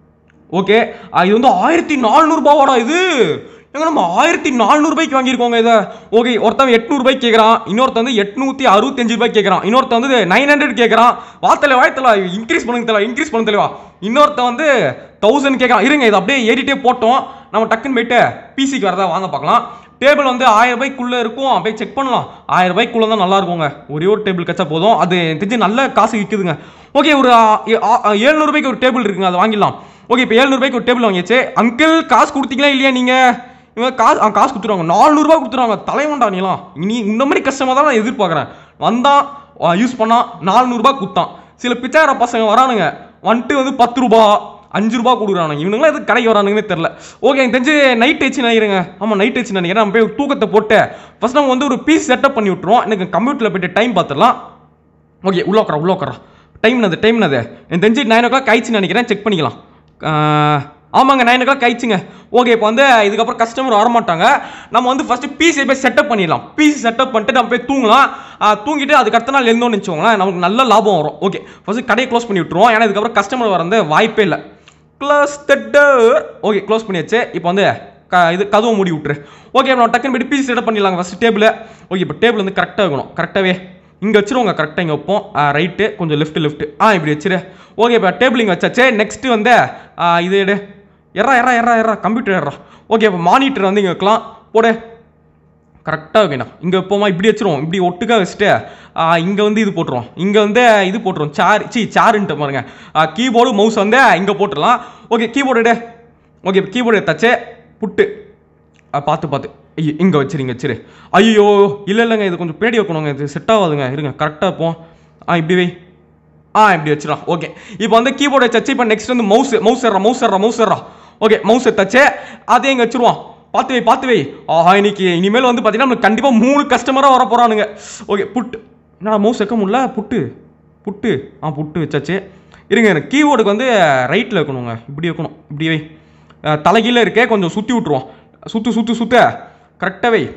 ஓகே இது வந்து ஆயிரத்தி நானூறுபாவாடா இது எங்க நம்ம ஆயிரத்தி நானூறுபாய்க்கு வாங்கியிருக்கோங்க இதை ஓகே ஒருத்தன் எட்நூறுபாய்க்கு கேட்குறான் இன்னொருத்தன் வந்து எட்நூற்றி அறுபத்தஞ்சு ரூபாய்க்கு கேட்குறான் இன்னொருத்தன் வந்து நைன் ஹண்ட்ரட் கேட்குறான் வாத்தல வாய்த்தல இன்க்ரீஸ் பண்ணுங்க தல இன்க்ரீஸ் பண்ண தெளிவா இன்னொருத்தன் வந்து தௌசண்ட் கேட்குறான் இருங்க இது அப்படியே ஏறிட்டே போட்டோம் நம்ம டக்குன்னு போயிட்டு பிசிக்கு வரதா வாங்க பார்க்கலாம் டேபிள் வந்து ஆயிரம் ரூபாய்க்குள்ள இருக்கும் போய் செக் பண்ணலாம் ஆயிரம் ரூபாய்க்குள்ள தான் நல்லா இருக்குங்க ஒரே ஒரு டேபிள் கச்சா போதும் அது எனக்கு தெரிஞ்சு நல்ல காசு விற்குதுங்க ஓகே ஒரு ஏழ்நூறு ரூபாய்க்கு ஒரு டேபிள் இருக்குங்க அதை வாங்கிடலாம் ஓகே இப்போ ஏழ்நூறு ரூபாய்க்கு ஒரு டேபிள் வாங்கியாச்சு அங்கிள் காசு கொடுத்தீங்களா இல்லையா நீங்க இவன் காசு ஆ, காசு கொடுத்துருவாங்க நானூறுரூவா கொடுத்துருவாங்க தலைவன்டா நீலாம் நீ இந்த மாதிரி கஷ்டமாக தான் நான் எதிர்பார்க்குறேன் வந்தான் யூஸ் பண்ணான் நானூறுரூபா கொடுத்தான் சில பிச்சைக்கார பசங்க வரானுங்க வந்துட்டு வந்து பத்து ரூபா அஞ்சு ரூபா கொடுக்குறானுங்க இவனுங்களாம் எதுக்கு கடைக்கு வரானுங்கன்னே தெரில ஓகே எனக்கு தெரிஞ்சு நைட் ஆச்சு நினைக்கிறேங்க ஆமாம் நைட் ஆச்சு நினைக்கிறேன் நம்ம போய் ஒரு தூக்கத்தை போட்டு ஃபர்ஸ்ட் நம்ம வந்து ஒரு பீஸ் செட்டப் பண்ணி விட்டுருவோம் எனக்கு கம்ப்யூட்டரில் போயிட்டு டைம் பார்த்துடலாம் ஓகே உள்ள உட்கார உள்ள உட்கார டைம் என்னது டைம் என்னது எனக்கு தெரிஞ்சு நைன் ஓ கிளாக் ஆயிடுச்சுன்னு நினைக்கிறேன் செக் பண்ணிக்கலாம் ஆஹ், ஆமாங்க நைன் ஓ கிளாக் ஆயிடுச்சுங்க ஓகே இப்போ வந்து இதுக்கப்புறம் கஸ்டமர் வரமாட்டாங்க நம்ம வந்து ஃபர்ஸ்ட் பிசி போய் செட்டப் பண்ணிடலாம் பிசி செட்டப் பண்ணிட்டு நம்ம போய் தூங்கலாம் ஆஹ், தூங்கிட்டு அதுக்கு அடுத்த நாள் எழுந்தோம்னு வச்சுக்கோங்களேன் நமக்கு நல்ல லாபம் வரும் ஓகே ஃபர்ஸ்ட் கடையை க்ளோஸ் பண்ணி விட்டுருவோம் ஏன்னா இதுக்கப்புறம் கஸ்டமர் வரது வாய்ப்பே இல்லை close the door okay close பண்ணியாச்சு இப்போ வந்து க இது கதவை மூடி விட்டுரு ஓகே நம்ம டக்குன்னு போயிட்டு பீஸ் செட்டப் பண்ணிடலாங்க ஃபஸ்ட் டேபிள் ஓகே இப்போ டேபிள் வந்து கரெக்டாக இருக்கணும் கரெக்டாகவே இங்கே வச்சிருவோங்க கரெக்டாக இங்கே வைப்போம் ரைட்டு கொஞ்சம் லெஃப்ட் லெஃப்ட் ஆ இப்படி வச்சிரு ஓகே இப்போ டேபிள் இங்கே வச்சாச்சு நெக்ஸ்ட்டு வந்து ஆ, இது எடு எறா எறா எறா எறா கம்ப்யூட்டர் எறா ஓகே இப்போ மானிட்டர் வந்து இங்கே வைக்கலாம் போடு கரெக்டாக வைக்கணும் இங்கே இப்போமா இப்படி வச்சிருவோம் இப்படி ஒட்டுக்கா வச்சுட்டு இங்கே வந்து இது போட்டுருவோம் இங்கே வந்து இது போட்டுருவோம் சேர் சி சேருன்ட்டு பாருங்க கீபோர்டு மவுஸ் வந்து இங்கே போட்டுடலாம் ஓகே கீபோர்டு எடு ஓகே கீபோர்டு எடுத்தாச்சு புட்டு ஆ, பார்த்து பார்த்து ஐயோ இங்கே வச்சிரு இங்கே வச்சிரு ஐயோ இல்லை இல்லைங்க இது கொஞ்சம் பேடி வைக்கணுங்க இது செட் ஆகாதுங்க இருங்க கரெக்டாக இருப்போம் ஆ இப்படி வை ஆ இப்படி வச்சிடலாம் ஓகே இப்போ வந்து கீபோர்டு வச்சாச்சு இப்போ நெக்ஸ்ட் வந்து மவுஸ் மவுஸ் ஏறா மவுஸ் ஏறா மவுஸ் ஏறா ஓகே மவுஸ் எடுத்தாச்சு அதே இங்கே வச்சிருவோம் பார்த்து வை பார்த்து வை ஆஹா இன்னைக்கு இனிமேல் வந்து பார்த்தீங்கன்னா நம்மளுக்கு கண்டிப்பாக மூணு கஸ்டமராக வர போகிறானுங்க ஓகே புட்டு என்னடா மவுஸ் வைக்க முடியல புட்டு புட்டு ஆ புட்டு வச்சாச்சு இருங்க எனக்கு கீபோர்டுக்கு வந்து ரைட்டில் வைக்கணுங்க இப்படி வைக்கணும் இப்படி வை அஹ், தலைகீழ இருக்கே கொஞ்சம் சுற்றி விட்ருவோம் சுற்று சுற்று சுற்ற கரெக்டாக வை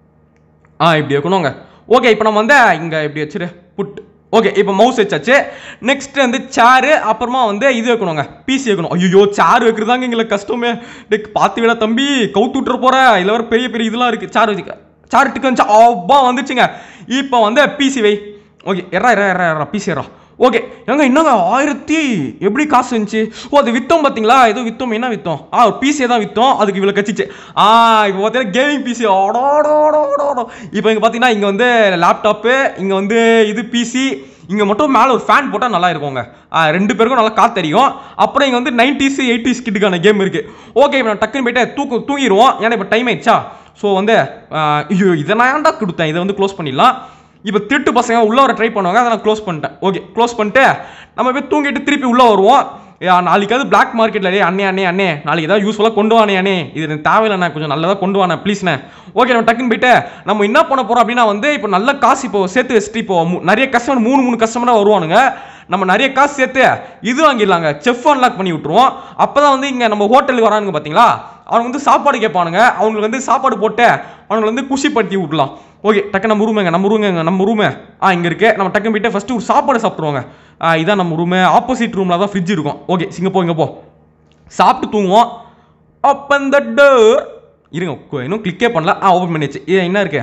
ஆ இப்படி வைக்கணுங்க ஓகே இப்போ நம்ம வந்து இங்கே இப்படி வச்சிரு புட் ஓகே இப்போ மவுஸ் வச்சாச்சு நெக்ஸ்ட் வந்து சேரு அப்புறமா வந்து இது வைக்கணுங்க பிசி வைக்கணும் ஐயோ சேர் வைக்கிறதாங்க எங்களுக்கு கஷ்டமே டேக் பார்த்து விட தம்பி கவுத்து விட்டுற போற இதில் வர பெரிய பெரிய இதெல்லாம் இருக்கு சேர் வச்சுக்க சேர் டிக்கு வந்துச்சு அப்பா வந்துச்சுங்க இப்போ வந்து பிசி வை ஓகே எறா எறா எறா எறா பிசி எறா ஓகே ஏங்க என்னங்க ஆயிரத்தி எப்படி காசு இருந்துச்சு ஓ அது வித்தோம் பார்த்தீங்களா ஏதோ வித்தோம் என்ன வித்தோம் ஆ பிசியை தான் வித்தோம் அதுக்கு இவ்வளோ கச்சிச்சு ஆ இப்போ பார்த்தீங்கன்னா கேமிங் பிசி ஓடோடோடோடோ இப்போ இங்கே பார்த்தீங்கன்னா இங்கே வந்து லேப்டாப்பு இங்கே வந்து இது பிசி இங்கே மட்டும் மேலே ஒரு ஃபேன் போட்டால் நல்லா இருக்குங்க ஆ, ரெண்டு பேருக்கும் நல்லா காத்தடிக்கும் அப்புறம் இங்கே வந்து நைன்டிஸ் எயிட்டிஸ் கிட்டுக்கான கேம் இருக்குது ஓகே இப்போ நான் டக்குன்னு போயிட்டு தூக்கு தூங்கிடுவோம் ஏன்னா இப்போ டைம் ஆயிடுச்சா ஸோ வந்து ஆ, ஐயோ இதை நான் ஏன்டா கொடுத்தேன் இதை வந்து க்ளோஸ் பண்ணிடலாம் இப்போ திருட்டு பசங்க உள்ள வர ட்ரை பண்ணுவாங்க அதை நான் க்ளோஸ் பண்ணிட்டேன் ஓகே க்ளோஸ் பண்ணிட்டு நம்ம போய் தூங்கிட்டு திருப்பி உள்ள வருவோம் ஏ, நாளைக்காவது பிளாக் மார்க்கெட்டில் டே அண்ணே அண்ணே அண்ணே நாளைக்கு ஏதாவது யூஸ்ஃபுல்லாக கொண்டு வானே அண்ணே இது எனக்கு தேவையில்லைண்ணே கொஞ்சம் நல்லதாக கொண்டு வாண்ணே ப்ளீஸ்ண்ணே ஓகே நம்ம டக்குன்னு போயிட்டு நம்ம என்ன பண்ண போகிறோம் அப்படின்னா வந்து இப்போ நல்ல காசு இப்போ சேர்த்து வச்சுட்டு இப்போ மூ- நிறைய கஸ்டமர் மூணு மூணு கஸ்டமராக வருவானுங்க நம்ம நிறைய காசு சேர்த்து இது வாங்கிடலாங்க செஃப் அன்லாக் பண்ணி விட்ருவோம் அப்போ தான் வந்து இங்கே நம்ம ஹோட்டலுக்கு வரானுங்க பார்த்தீங்களா அவங்க வந்து சாப்பாடு கேட்பானுங்க அவங்களுக்கு வந்து சாப்பாடு போட்டு அவங்களை வந்து குஷிப்படுத்தி விடலாம் ஓகே டக்கு நம்ம ரூமுங்க நம்ம ரூமுங்க நம்ம ரூமு ஆ இங்கே இருக்கு நம்ம டக்குன்னு போயிட்டு ஃபஸ்ட்டு ஒரு சாப்பாடு சாப்பிட்ருவாங்க ஆ இதான் நம்ம ரூமு ஆப்போசிட் ரூமில் தான் ஃப்ரிட்ஜ் இருக்கும் ஓகே இங்கே போ இங்கே போ சாப்பிட்டு தூங்குவோம் ஓப்பன் த டோர் இருங்க கு- இன்னும் கிளிக்கே பண்ணல ஆ ஓப்பன் பண்ணியாச்சு இது என்ன இருக்கு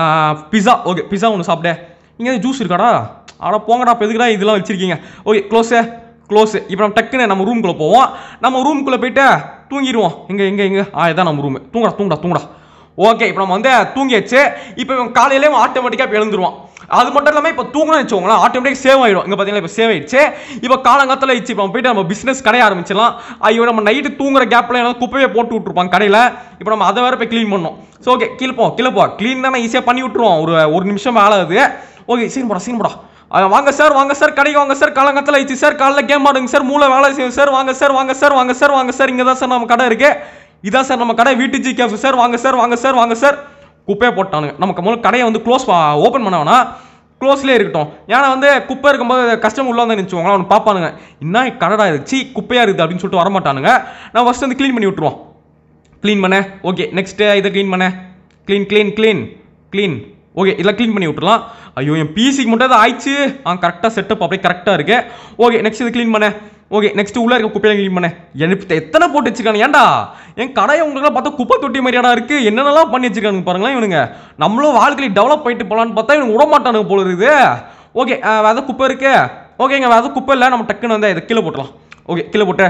பிஸா ஓகே பிஸா ஒன்று சாப்பிட்டேன் இங்கே ஜூஸ் இருக்காடா அட போங்கடா இப்போ எதுக்குடா இதெல்லாம் வச்சிருக்கீங்க ஓகே க்ளோஸு க்ளோஸு இப்போ நம்ம டக்குன்னு நம்ம ரூம்குள்ளே போவோம் நம்ம ரூம்குள்ளே போயிட்டு தூங்கிடுவோம் எங்கே எங்கே எங்கே ஆ இதான் நம்ம ரூமு தூங்கடா தூங்கடா தூங்கடா ஓகே இப்போ நம்ம வந்து தூங்கியாச்சு இப்போ இவன் காலையிலே ஆட்டோமேட்டிக்காக இப்போ எழுந்துருவான் அது மட்டும் இல்லாமல் இப்போ தூங்கணும்னு வச்சுக்கோங்களேன் ஆட்டோமேட்டிக் சேவ் ஆயிடும் இங்கே பார்த்தீங்கன்னா இப்போ சேவ் ஆயிடுச்சு இப்போ காலங்காத்தில் ஆயிடுச்சு இப்போ நம்ம போயிட்டு நம்ம பிஸ்னஸ் கடைய ஆரம்பிச்சிடலாம் ஐயோ நம்ம நைட்டு தூங்குற கேப்பில் ஏதாவது குப்பையை போட்டு விட்டுருப்பாங்க கடையில் இப்போ நம்ம அதை வேற போய் க்ளீன் பண்ணோம் ஸோ ஓகே கீழே போ கீழே போ க்ளீன் தானே ஈஸியாக பண்ணி விட்டுருவோம் ஒரு ஒரு நிமிஷம் ஆகாது ஓகே சீன் போடா சீன் போடா அஹ் வாங்க சார் வாங்க சார் கடைக்கு வாங்க சார் காலங்கத்தில் ஆயிடுச்சு சார் காலைல கேம் ஆடுங்க சார் மூளை வேலை செய்யும் சார் வாங்க சார் வாங்க சார் வாங்க சார் வாங்க சார் இங்கே தான் சார் நம்ம கடை இருக்கு இதான் சார் நம்ம கடை வீட்டு ஜி கேஃப் சார் வாங்க சார் வாங்க சார் வாங்க சார் குப்பையை போட்டானுங்க நமக்கு முதல்ல கடையை வந்து க்ளோஸ் ஓப்பன் பண்ண வேணாம் க்ளோஸ்லேயே இருக்கட்டும் ஏன்னா வந்து குப்பை இருக்கும்போது கஸ்டமர் உள்ள வந்து நினச்சிவாங்களா அவனு பார்ப்பானுங்க என்ன கடடா இருக்கு சீ குப்பையாக இருக்குது அப்படின்னு சொல்லிட்டு வரமாட்டானுங்க நான் ஃபஸ்ட் வந்து க்ளீன் பண்ணி விட்ருவோம் க்ளீன் பண்ண ஓகே நெக்ஸ்ட்டு இதை க்ளீன் பண்ண clean clean clean clean okay இதெல்லாம் க்ளீன் பண்ணி விட்டுறலாம் ஐயோ என் பிசிக்கு மட்டும் அது ஆயிடுச்சு ஆ கரெக்டாக செட்டப் அப்படியே கரெக்டாக இருக்கு ஓகே நெக்ஸ்ட் இது க்ளீன் பண்ண ஓகே நெக்ஸ்ட் உள்ள இருக்க குப்பையை க்ளீன் பண்ண எனக்கு எத்தனை போட்டு வச்சிருக்கானு ஏன்டா என் கடையை உங்களுக்குலாம் பார்த்தா குப்பை தொட்டி மாதிரியாடா இருக்கு என்னென்னலாம் பண்ணி வச்சிருக்கானுங்க பாருங்களேன் இவனுங்க நம்மளும் வாழ்க்கையில் டெவலப் பண்ணிட்டு போலான்னு பார்த்தா இவனுக்கு விட மாட்டானுங்க போல இருக்குது ஓகே வேறு குப்பை இருக்கு ஓகேங்க வேறு குப்பை இல்லை நம்ம டக்குன்னு வந்து இதை கீழே போட்டுலாம் ஓகே கீழே போட்டு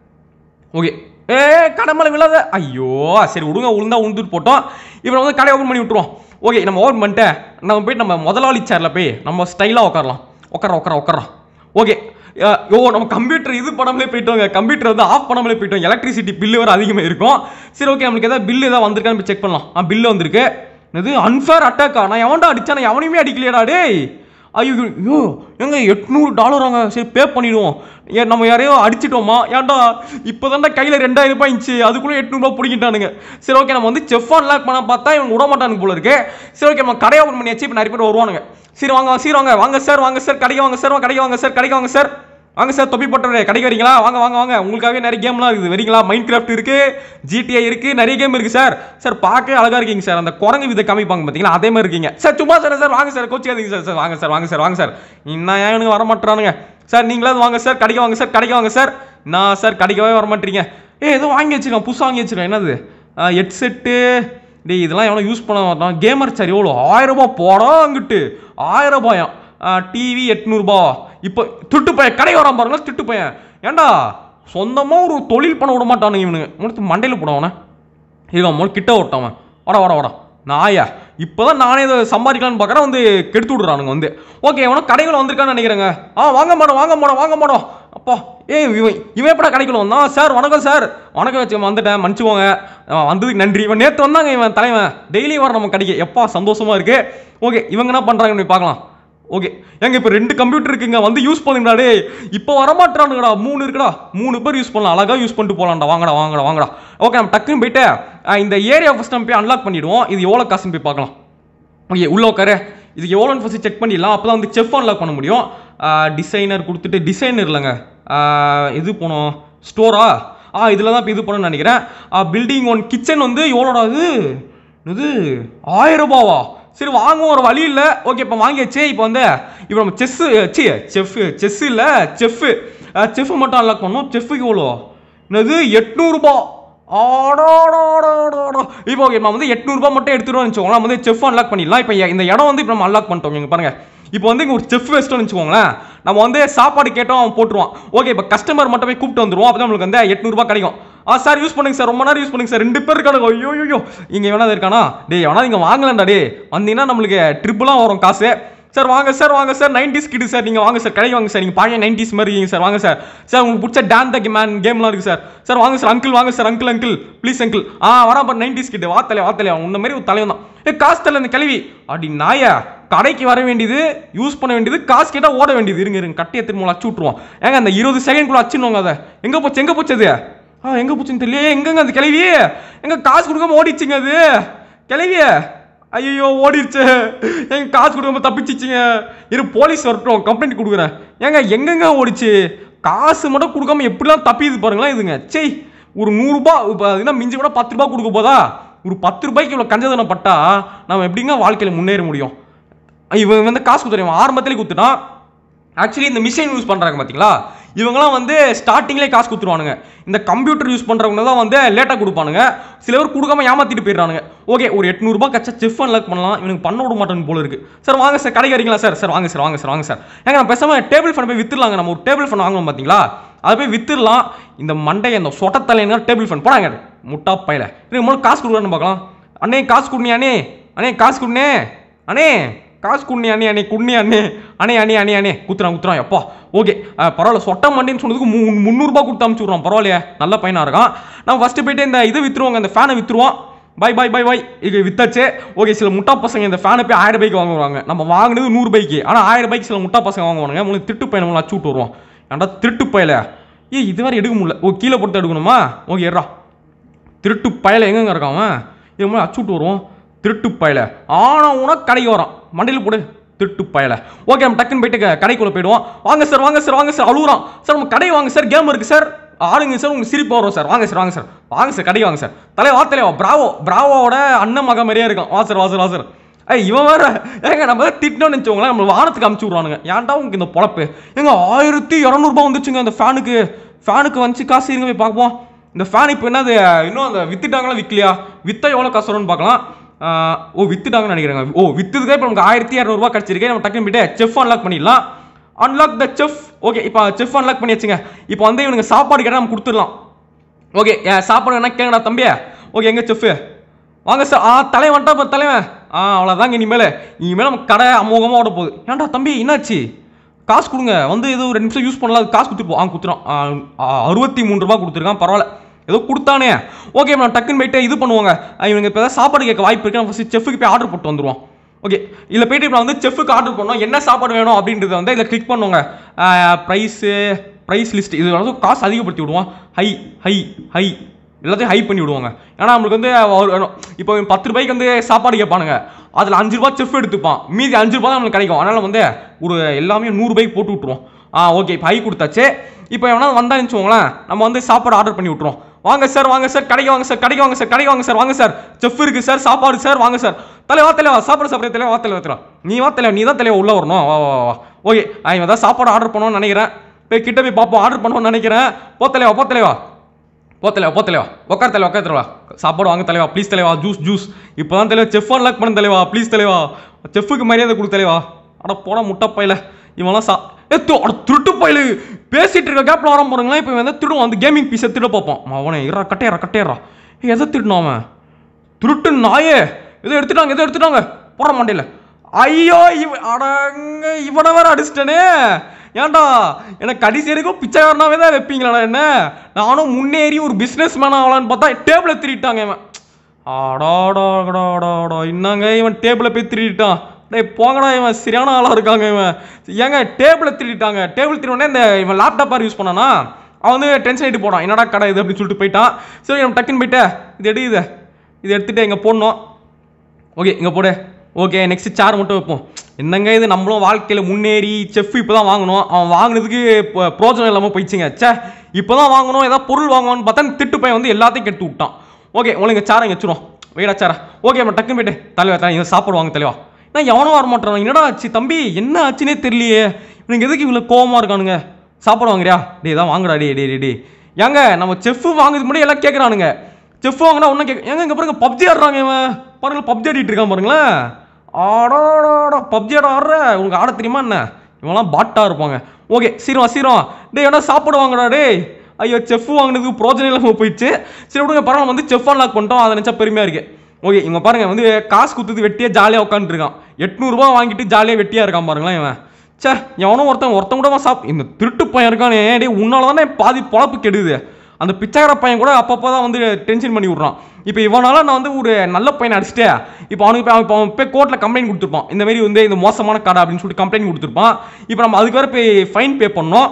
ஓகே ஏ கடமலை விழாத ஐயோ சரி விடுங்க உளுந்தா உளுந்துட்டு போட்டோம் இப்போ நம்ம வந்து கடை ஓப்பன் பண்ணி விட்டுருவோம் ஓகே நம்ம ஓப்பன் பண்ணிட்டு நம்ம போயிட்டு நம்ம முதலாளி சேரில் போய் நம்ம ஸ்டைலாக உட்காரலாம் உட்கார உட்கார உட்காரோம் ஓகே ஓ நம்ம கம்ப்யூட்டர் இது பண்ணாமலே போயிட்டோங்க கம்ப்யூட்டர் வந்து ஆஃப் பண்ணாமலே போயிட்டோம் எலக்ட்ரிசிட்டி பில்லு வேறு அதிகமாக இருக்கும் சரி ஓகே நம்மளுக்கு ஏதாவது பில்லு ஏதாவது வந்திருக்கான்னு செக் பண்ணலாம் ஆ பில்லு வந்திருக்கு இது அன்ஃபேர் அட்டாக்கா நான் எவன்டா அடிச்சானே எவனையுமே அடிக்கலையாடா டேய் ஐயோ ஐயோ எங்க எட்நூறு டாலராங்க சரி பே பண்ணிடுவோம் ஏன் நம்ம யாரையோ அடிச்சிட்டோமா ஏன்டா இப்போ தான்டா கையில் ரெண்டாயிரம் ரூபாய் இருந்துச்சு அதுக்குள்ளே எட்நூறுபா பிடிக்கிட்டானுங்க சரி ஓகே நம்ம வந்து செஃப் லாக் பண்ண பார்த்தா இவங்க விட மாட்டானுங்க போல இருக்கு சரி ஓகே நம்ம கடையை ஓப்பன் பண்ணியாச்சு இப்போ நிறைய பேர் வருவானுங்க சரி வாங்க சரி வாங்க வாங்க சார் வாங்க சார் கடைக்கு வாங்க சார் கடைக்கு வாங்க சார் கடைக்கு வாங்க சார் வாங்க சார் தொப்பி போட்டுறேன் கடைக்கு வரீங்களா வாங்க வாங்க வாங்க உங்களுக்காகவே நிறைய கேம்லாம் இருக்குது வரீங்களா மைண்ட் கிராஃப்ட் இருக்கு ஜிடிஐ இருக்கு நிறைய கேம் இருக்கு சார் சார் பார்க்கவே அழகா இருக்கீங்க சார் அந்த குரங்கு விதை காமிப்பாங்க பார்த்தீங்களா அதே மாதிரி இருக்கீங்க சார் சும்மா சார் சார் வாங்க சார் கோச்சிக்காதீங்க சார் சார் வாங்க சார் வாங்க சார் வாங்க சார் இன்னும் ஏன் எனக்கு வர மாட்டானுங்க சார் நீங்களாவது வாங்க சார் கடைக்கு வாங்க சார் கடைக்கு வாங்க சார் நான் சார் கடைக்கவே வர மாட்டீங்க ஏ ஏதோ வாங்கி வச்சிருக்கேன் புதுசாக வாங்கி வச்சிருக்கேன் என்னது ஹெட்செட்டு டேய் இதெல்லாம் எவனோ யூஸ் பண்ண மாட்டான் கேமர் சார் எவ்வளோ ஆயிரம் ரூபாய் போடா அங்கிட்டு ஆயிரம் ரூபாயாம் டிவி எட்நூறுபா இப்போ திட்டு பையன் கடை வரான் பாருங்களா திட்டு பையன் ஏன்டா சொந்தமாக ஒரு தொழில் பண்ண விட மாட்டானுங்க இவனுங்க உனக்கு மண்டையில் போடவனே இருக்கான் முதல்ல கிட்ட ஓட்டவன் வாடா வாடா வாடா நாயா இப்போதான் நானே இதை சம்பாதிக்கலாம்னு பார்க்குறேன் வந்து கெடுத்து விடுறானுங்க வந்து ஓகே இவனும் கடைகள் வந்திருக்கான்னு நினைக்கிறேங்க ஆ வாங்க மாட்டோம் வாங்க மாட்டோம் வாங்க மாட்டோம் அப்பா ஏய் இவன் இவன் எப்படா கடைக்குள்ள வந்தான் சார் வணக்கம் சார் வணக்கம் வச்சு வந்துட்டேன் மன்னிச்சுக்கோங்க ஆ, வந்ததுக்கு நன்றி இவன் நேற்று வந்தாங்க இவன் தலைவன் டெய்லி வர நம்ம கடைக்கு எப்பா சந்தோஷமா இருக்கு ஓகே இவங்க என்ன பண்ணுறாங்கன்னு போய் பார்க்கலாம் ஓகே ஏங்க இப்போ ரெண்டு கம்ப்யூட்டர் இருக்குங்க வந்து யூஸ் பண்ணுங்கடா டேய் இப்போ வரமாட்டானுங்கடா மூணு இருக்குடா மூணு பேர் யூஸ் பண்ணலாம் அழகா யூஸ் பண்ணிட்டு போகலாம்டா வாங்கடா வாங்கடா வாங்கடா ஓகே நம்ம டக்குன்னு போயிட்டு அஹ், இந்த ஏரியா ஃபஸ்ட் நம்ம போய் அன்லாக் பண்ணிடுவோம் இது எவ்வளோ காசுன்னு போய் பார்க்கலாம் ஓகே உள்ள உட்காரு இதுக்கு எவ்வளோன்னு ஃபஸ்ட்டு செக் பண்ணிடலாம் அப்போ தான் வந்து செஃப் அன்லாக் பண்ண முடியும் டிசைனர் கொடுத்துட்டு டிசைனர் இல்லைங்க அஹ், இது போனோம் ஸ்டோரா ஆ இதில் தான் இப்போ இது பண்ணணும்னு நினைக்கிறேன் பில்டிங் ஒன் கிச்சன் வந்து எவ்வளோடா இது இது ஆயிரம் ரூபாவா சரி வாங்குவோம் ஒரு வழி இல்லை ஓகே இப்போ வாங்கியாச்சு இப்போ வந்து இப்போ நம்ம செஸ்ஸு சி செஃப் செஸ் இல்லை செஃப்பு செஃப் மட்டும் அன்லாக் பண்ணோம் செஃப்புக்கு எவ்வளோ என்னது எட்நூறுபா ஆடாடாடாடாடா இப்போ ஓகே நம்ம வந்து எட்நூறுபா மட்டும் எடுத்துருவோம்னு வச்சுக்கோங்களேன் நம்ம வந்து செஃப் அன்லாக் பண்ணிடலாம் இப்போ இந்த இடம் வந்து இப்போ நம்ம அன்லாக் பண்ணிட்டோம் இங்க பாருங்க இப்போ வந்து இங்கே ஒரு செஃப் வச்சிட்டோம்னு வச்சுக்கோங்களேன் நம்ம வந்து சாப்பாடு கேட்டோம் அவன் போட்டுருவான் ஓகே இப்போ கஸ்டமர் மட்டும் போய் கூப்பிட்டு வந்துருவோம் அப்போ நம்மளுக்கு வந்து எட்நூறுபா கிடைக்கும் ஆ சார் யூஸ் பண்ணுங்க சார் ரொம்ப நேரம் யூஸ் பண்ணுங்க சார் ரெண்டு பேர் இருக்கானுங்க ஐயோ ஐயோ இங்கே வேணாது இருக்கானா டேய் எவனா இங்கே வாங்கலண்டா டே வந்தீங்கன்னா நம்மளுக்கு ட்ரிப்புலாம் வரும் காசு சார் வாங்க சார் வாங்க சார் நைன்டிஸ் கிட்டு சார் நீங்கள் வாங்க சார் கடைக்கு வாங்க சார் நீங்கள் பழைய நைன்டிஸ் மாதிரி இருக்கீங்க சார் வாங்க சார் சார் உங்களுக்கு பிடிச்ச டான் த மேன் கேம்லாம் இருக்குது சார் சார் வாங்க சார் அங்கிள் வாங்க sir uncle uncle please uncle ஆ வரா பாரு நைன்டிஸ் கிட்டு வா தலையா வா தலையா உன்ன மாதிரி ஒரு தலைவன் தான் ஏ காசு தலை இந்த கிளவி அடி நாயா கடைக்கு வர வேண்டியது யூஸ் பண்ண வேண்டியது காசு கேட்டால் ஓட வேண்டியது இருங்க இருங்க கட்டியை திரும்ப அச்சு விட்ருவோம் ஏங்க அந்த இருபது செகண்ட்குள்ள அச்சுன்னு அதை எங்கே போச்சு எங்கே போச்சு அது ஆ எங்கே போச்சுன்னு தெரியல எங்கங்க அந்த கிளவி எங்க காசு கொடுக்காம ஓடிச்சுங்க அது கிளவிய ஐயோ ஓடிடுச்சு எங்க காசு கொடுக்காம தப்பிச்சிச்சிங்க இரு போலீஸ் வரட்டும் கம்ப்ளைண்ட் கொடுக்குறேன் ஏங்க எங்கெங்க ஓடிச்சு காசு மட்டும் கொடுக்காம எப்படிலாம் தப்பிது பாருங்களேன் இதுங்க சே ஒரு நூறுரூபா இப்போ அதுனா மிஞ்சி கூட பத்து ரூபா கொடுக்க போதா ஒரு பத்து ரூபாய்க்கு இவ்வளோ கஞ்சதனம் பட்டா நம்ம எப்படிங்க வாழ்க்கையில் முன்னேற முடியும் இவன் வந்து காசு குத்துறான் ஆரம்பத்திலே குத்துட்டான் ஆக்சுவலி இந்த மிஷின் யூஸ் பண்ணுறாங்க பார்த்தீங்களா இவங்கலாம் வந்து ஸ்டார்டிங்லேயே காசு கொடுத்துருவானுங்க இந்த கம்ப்யூட்டர் யூஸ் பண்ணுறவங்க தான் வந்து லேட்டாக கொடுப்பானுங்க சில பேர் கொடுக்காம ஏமாத்திட்டு போயிடுறானுங்க ஓகே ஒரு எட்நூறுபா கச்சா செஃப் அன்லாக் பண்ணலாம் இவனுக்கு பண்ண விட மாட்டேன்னு போல இருக்கு சார் வாங்க சார் கடைக்கு வரீங்களா சார் சார் வாங்க சார் வாங்க சார் வாங்க சார் ஏங்க நம்ம பேசாம டேபிள் ஃபேன் போய் வித்துடலாங்க நம்ம ஒரு டேபிள் ஃபேன் வாங்கணும் பார்த்தீங்களா அதை போய் வித்துடலாம் இந்த மண்டை இந்த சொட்டத்தலைங்க டேபிள் ஃபேன் போடாங்க முட்டா பையில இதுக்கு முதல்ல காசு கொடுக்குறான்னு பார்க்கலாம் அண்ணே காசு கொடுனியா அண்ணே அண்ணே காசு கொடுனே அண்ணே காசு குண்ணி அண்ணே அண்ணே குண்ணி அண்ணே அண்ணே அண்ணே அண்ணே அண்ணே குத்துறான் குத்துறான் எப்பா ஓகே பரவாயில்ல சொட்ட மண்டின்னு சொன்னதுக்கு மூ முந்நூறுபா கொடுத்து அமுச்சு விட்றோம் பரவாயில்லையே நல்ல பையனாக இருக்கான் நம்ம ஃபஸ்ட்டு போயிட்டு இந்த இது விற்றுருவோங்க இந்த ஃபேனை விற்றுருவோம் பை பை பை பை இது வித்தாச்சு ஓகே சில முட்டா பசங்க இந்த ஃபேனை போய் ஆயிரம் ரூபாய்க்கு வாங்குவாங்க நம்ம வாங்கினது நூறு பைக்கு ஆனால் ஆயிரம் ரூபாய்க்கு சில முட்டா பசங்க வாங்குவானுங்க உங்களுக்கு திருட்டு பையன் நம்மளை அச்சு விட்டு வருவோம் ஏன்டா திருட்டு பயல ஏய் இது வரை எடுக்க முடியல ஓ கீழே போட்டு எடுக்கணுமா ஓகே ஏறா திருட்டு பயல எங்கங்க இருக்கான் அவன் இது மாதிரி அச்சு விட்டு வருவோம் திருட்டு பயல ஆனா உனக்கு கடைக்கு வரான் மண்டையில் போடு திருட்டு பயல ஓகே நம்ம டக்குன்னு போயிட்டு க- கடைக்குள்ள போயிடுவோம் வாங்க சார் வாங்க சார் வாங்க சார் அழுகுறான் சார் நம்ம கடை வாங்க சார் கேம் இருக்கு சார் ஆளுங்க சார் உங்களுக்கு சிரிப்பு வரும் சார் வாங்க சார் வாங்க சார் வாங்க சார் கடைக்கு வாங்க சார் தலைவா வா தலைவா பிராவோ பிராவோட அண்ணன் மக மாதிரியே இருக்கான் வா சார் வா சார் வா சார் ஏய் இவன் வேற ஏங்க நம்ம திட்டணும்னு நினச்சவங்களேன் நம்ம வானத்துக்கு அமுச்சு விட்றானுங்க ஏன்டா உங்களுக்கு இந்த பொழப்பு ஏங்க ஆயிரத்தி இரநூறுபா வந்துச்சுங்க அந்த ஃபேனுக்கு ஃபேனுக்கு வந்துச்சு காசு இருங்க போய் பார்ப்போம் இந்த ஃபேன் இப்போ என்னது இன்னும் அந்த வித்துட்டாங்களா விற்கலையா வித்தா எவ்வளோ காசு வரும்னு பார்க்கலாம் ஆஹ் ஓ வித்துட்டாங்கன்னு நினைக்கிறேங்க ஓ வித்துதுக்கே இப்போ நமக்கு ஆயிரத்தி இரநூறுபா கிடச்சிருக்கு நம்ம டக்குனு போயிட்டு செஃப் அன்லாக் பண்ணிடலாம் அன்லாக் த செஃப் ஓகே இப்போ செஃப் அன்லாக் பண்ணி வச்சுங்க இப்போ வந்து இவனுக்கு சாப்பாடு கேட்டால் நம்ம கொடுத்துடலாம் ஓகே ஏன் சாப்பாடு என்ன கேங்கடா தம்பி ஓகே எங்க செஃப் வாங்க சார் ஆ தலைவன் வந்துட்டா பாரு, தலைவன் ஆ அவ்வளோதாங்க இனிமேல் இனிமேல் நம்ம கடை அமோகமாக ஓட போகுது ஏன்டா தம்பி என்னாச்சு காசு கொடுங்க வந்து ஏதோ ஒரு ரெண்டு நிமிஷம் யூஸ் பண்ணலாம் அது காசு கொடுத்துட்டு போ ஆ கொடுத்துறான் அறுபத்தி மூணு ரூபா கொடுத்துருக்கான் பரவாயில்ல ஏதோ கொடுத்தானே ஓகே நான் டக்குன்னு போயிட்டு இது பண்ணுவாங்க ஆ, இவனுக்கு இப்போ ஏதாவது சாப்பாடு கேட்க வாய்ப்பு இருக்கு நம்ம ஃபஸ்ட்டு செஃப்க்கு போய் ஆர்டர் போட்டு வந்துருவோம் ஓகே இதில் போயிட்டு இப்போ வந்து செஃப்க்கு ஆர்டர் பண்ணோம் என்ன சாப்பாடு வேணும் அப்படின்றத வந்து இதில் கிளிக் பண்ணுவாங்க ப்ரைஸு ப்ரைஸ் லிஸ்ட் இது வந்து காசு அதிகப்படுத்தி விடுவோம் ஹை ஹை ஹை எல்லாத்தையும் ஹை பண்ணி விடுவாங்க ஏன்னா நம்மளுக்கு வந்து ஒரு- இப்போ இவன் பத்து ரூபாய்க்கு வந்து சாப்பாடு கேட்பானுங்க அதில் அஞ்சு ரூபாய் செஃப் எடுத்துப்பான் மீதி அஞ்சு ரூபாய் தான் நம்மளுக்கு கிடைக்கும் அதனால் வந்து ஒரு எல்லாமே நூறு ரூபாய்க்கு போட்டு விட்ருவோம் ஆ ஓகே இப்போ ஹை கொடுத்தாச்சு இப்போ எவனா வந்தான்னு வச்சுக்கோங்களேன் நம்ம வந்து சாப்பாடு ஆர்டர் பண்ணி விட்ருவோம் வாங்க சார் வாங்க சார் கடைக்கு வாங்க சார் கடைக்கு வாங்க சார் கடைக்கு வாங்க சார் வாங்க சார் செஃப் இருக்கு சார் சாப்பாடு சார் வாங்க சார் தலைவா தலைவா சாப்பாடு சாப்பிட்ற தலைவா வா தலைவா தலைவா நீ வா தலைவா நீ தான் தலைவா உள்ள வரணும் வா வா வா, வா ஓகே இவன் தான் சாப்பாடு ஆர்டர் பண்ணணும்னு நினைக்கிறேன் போய் கிட்ட போய் பார்ப்போம் ஆர்டர் பண்ணணும்னு நினைக்கிறேன் போ தலைவா போ தலைவா போ தலைவா போ தலைவா உட்கார் தலைவா உட்கார் தலைவா சாப்பாடு வாங்க தலைவா ப்ளீஸ் தலைவா ஜூஸ் ஜூஸ் இப்போ தான் தலைவா செஃப் அன்லாக் பண்ண தலைவா ப்ளீஸ் தலைவா செஃப்புக்கு மரியாதை கொடு தலைவா அட போட முட்டை பையில இவன்லாம் சா ஏ து அட திருட்டு பையில பேசிட்டு இருக்க கேப்ல வர போறாங்களா இப்போ இவன் வந்து திருடுவான் அந்த கேமிங் பீஸை திருட பார்ப்பான் அவனை இறா கட்டையறா கட்டையறா ஏய், எதை திருடினான் அவன் திருட்டு நாயே எதோ எடுத்துட்டாங்க எதோ எடுத்துட்டாங்க போட மாட்டேல ஐயோ இவ அடங்க இவனை வேற அடிச்சிட்டனே ஏன்டா எனக்கு கடைசி வரைக்கும் பிச்சைக்காரனாவே தான் வைப்பீங்களாடா என்ன நானும் முன்னேறி ஒரு பிஸ்னஸ் மேன் ஆகலான்னு பார்த்தா டேபிளை திருட்டாங்க இவன் ஆடாடாடாடாடா என்னங்க இவன் டேபிளை போய் திருடிட்டான் டேய் போங்கடா இவன் சரியான ஆளாக இருக்காங்க இவன் ஏங்க டேபிளை திருடிட்டாங்க டேபிள் திருடனே இந்த இவன் லேப்டாப் பார் யூஸ் பண்ணானா அவன் வந்து டென்ஷன் ஆகிட்டு போடான் என்னடா கடை இது அப்படின்னு சொல்லிட்டு போயிட்டான் சரி நம்ம டக்குன்னு போயிட்டு இது எடு இது இது எடுத்துட்டு இங்கே போடணும் ஓகே இங்கே போடு ஓகே நெக்ஸ்ட் சேர் மட்டும் வைப்போம் என்னங்க இது நம்மளும் வாழ்க்கையில் முன்னேறி செஃப் இப்போ தான் வாங்கணும் அவன் வாங்கினதுக்கு இப்போ பிரோஜனம் இல்லாமல் போயிடுச்சுங்க ச்சே இப்போ தான் வாங்கணும் ஏதாவது பொருள் வாங்கணும்னு பார்த்தா இந்த திட்டு பையன் வந்து எல்லாத்தையும் கெடுத்து விட்டான் ஓகே உங்களுக்கு சேரை இங்கே வச்சிரும் வெயிடா சேரா ஓகே நம்ம டக்குன்னு போயிட்டு தலைவா தலை இதை சாப்பாடு வாங்க தலைவா நான் எவனும் வர மாட்டான் என்னடா ஆச்சு தம்பி என்ன ஆச்சுன்னே தெரியலையே இவனுக்கு எதுக்கு இவ்வளோ கோவமா இருக்கானுங்க சாப்பாடு வாங்குறியா டேய் தான் வாங்குடா டே டே டே டே ஏங்க நம்ம செஃப் வாங்குறதுக்கு முன்னாடி எல்லாம் கேட்குறானுங்க செஃப் வாங்கினா ஒன்றும் கேட்க ஏங்க இங்கே பாருங்க பப்ஜி ஆடுறாங்க இவன் பாருங்க பப்ஜி ஆடிட்டு இருக்கான் பாருங்களேன் ஆடாடாடா பப்ஜி ஆட ஆடுற உனக்கு ஆட தெரியுமா என்ன இவன்லாம் பாட்டா இருப்பாங்க ஓகே சீரம் சீரம் டேய் என்ன சாப்பாடு வாங்குடா டேய் ஐயோ செஃப் வாங்கினதுக்கு பிரோஜனம் இல்லாமல் போயிடுச்சு சரி விடுங்க பரவாயில்ல வந்து செஃப் அன்லாக் பண்ணிட்டோம் அதை நினச்சா பெருமையாக இருக்கு ஓகே இவங்க பாருங்க வந்து காசு குத்துது வெட்டியே ஜாலியாக உட்காந்துருக்கான் எட்நூறுபா வாங்கிட்டு ஜாலியாக வெட்டியாக இருக்கான் பாருங்களேன் இவன் ச்சே எவனோ ஒருத்தன் ஒருத்தன் கூட சாப் இந்த திருட்டு பையன் இருக்கானே டேய் உன்னால தானே பாதி பொழப்பு கெடுது அந்த பிச்சைக்கார பையன் கூட அப்பப்போ தான் வந்து டென்ஷன் பண்ணி விட்றான் இப்போ இவனால நான் வந்து ஒரு நல்ல பையனை அடிச்சிட்டே இப்போ அவனுக்கு இப்போ அவன் இப்போ அவன் போய் கோர்ட்டில் கம்ப்ளைண்ட் கொடுத்துருப்பான் இந்த மாதிரி வந்து இந்த மோசமான கடை அப்படின்னு சொல்லிட்டு கம்ப்ளைண்ட் கொடுத்துருப்பான் இப்போ நம்ம அதுக்கு வேற போய் ஃபைன் பே பண்ணோம்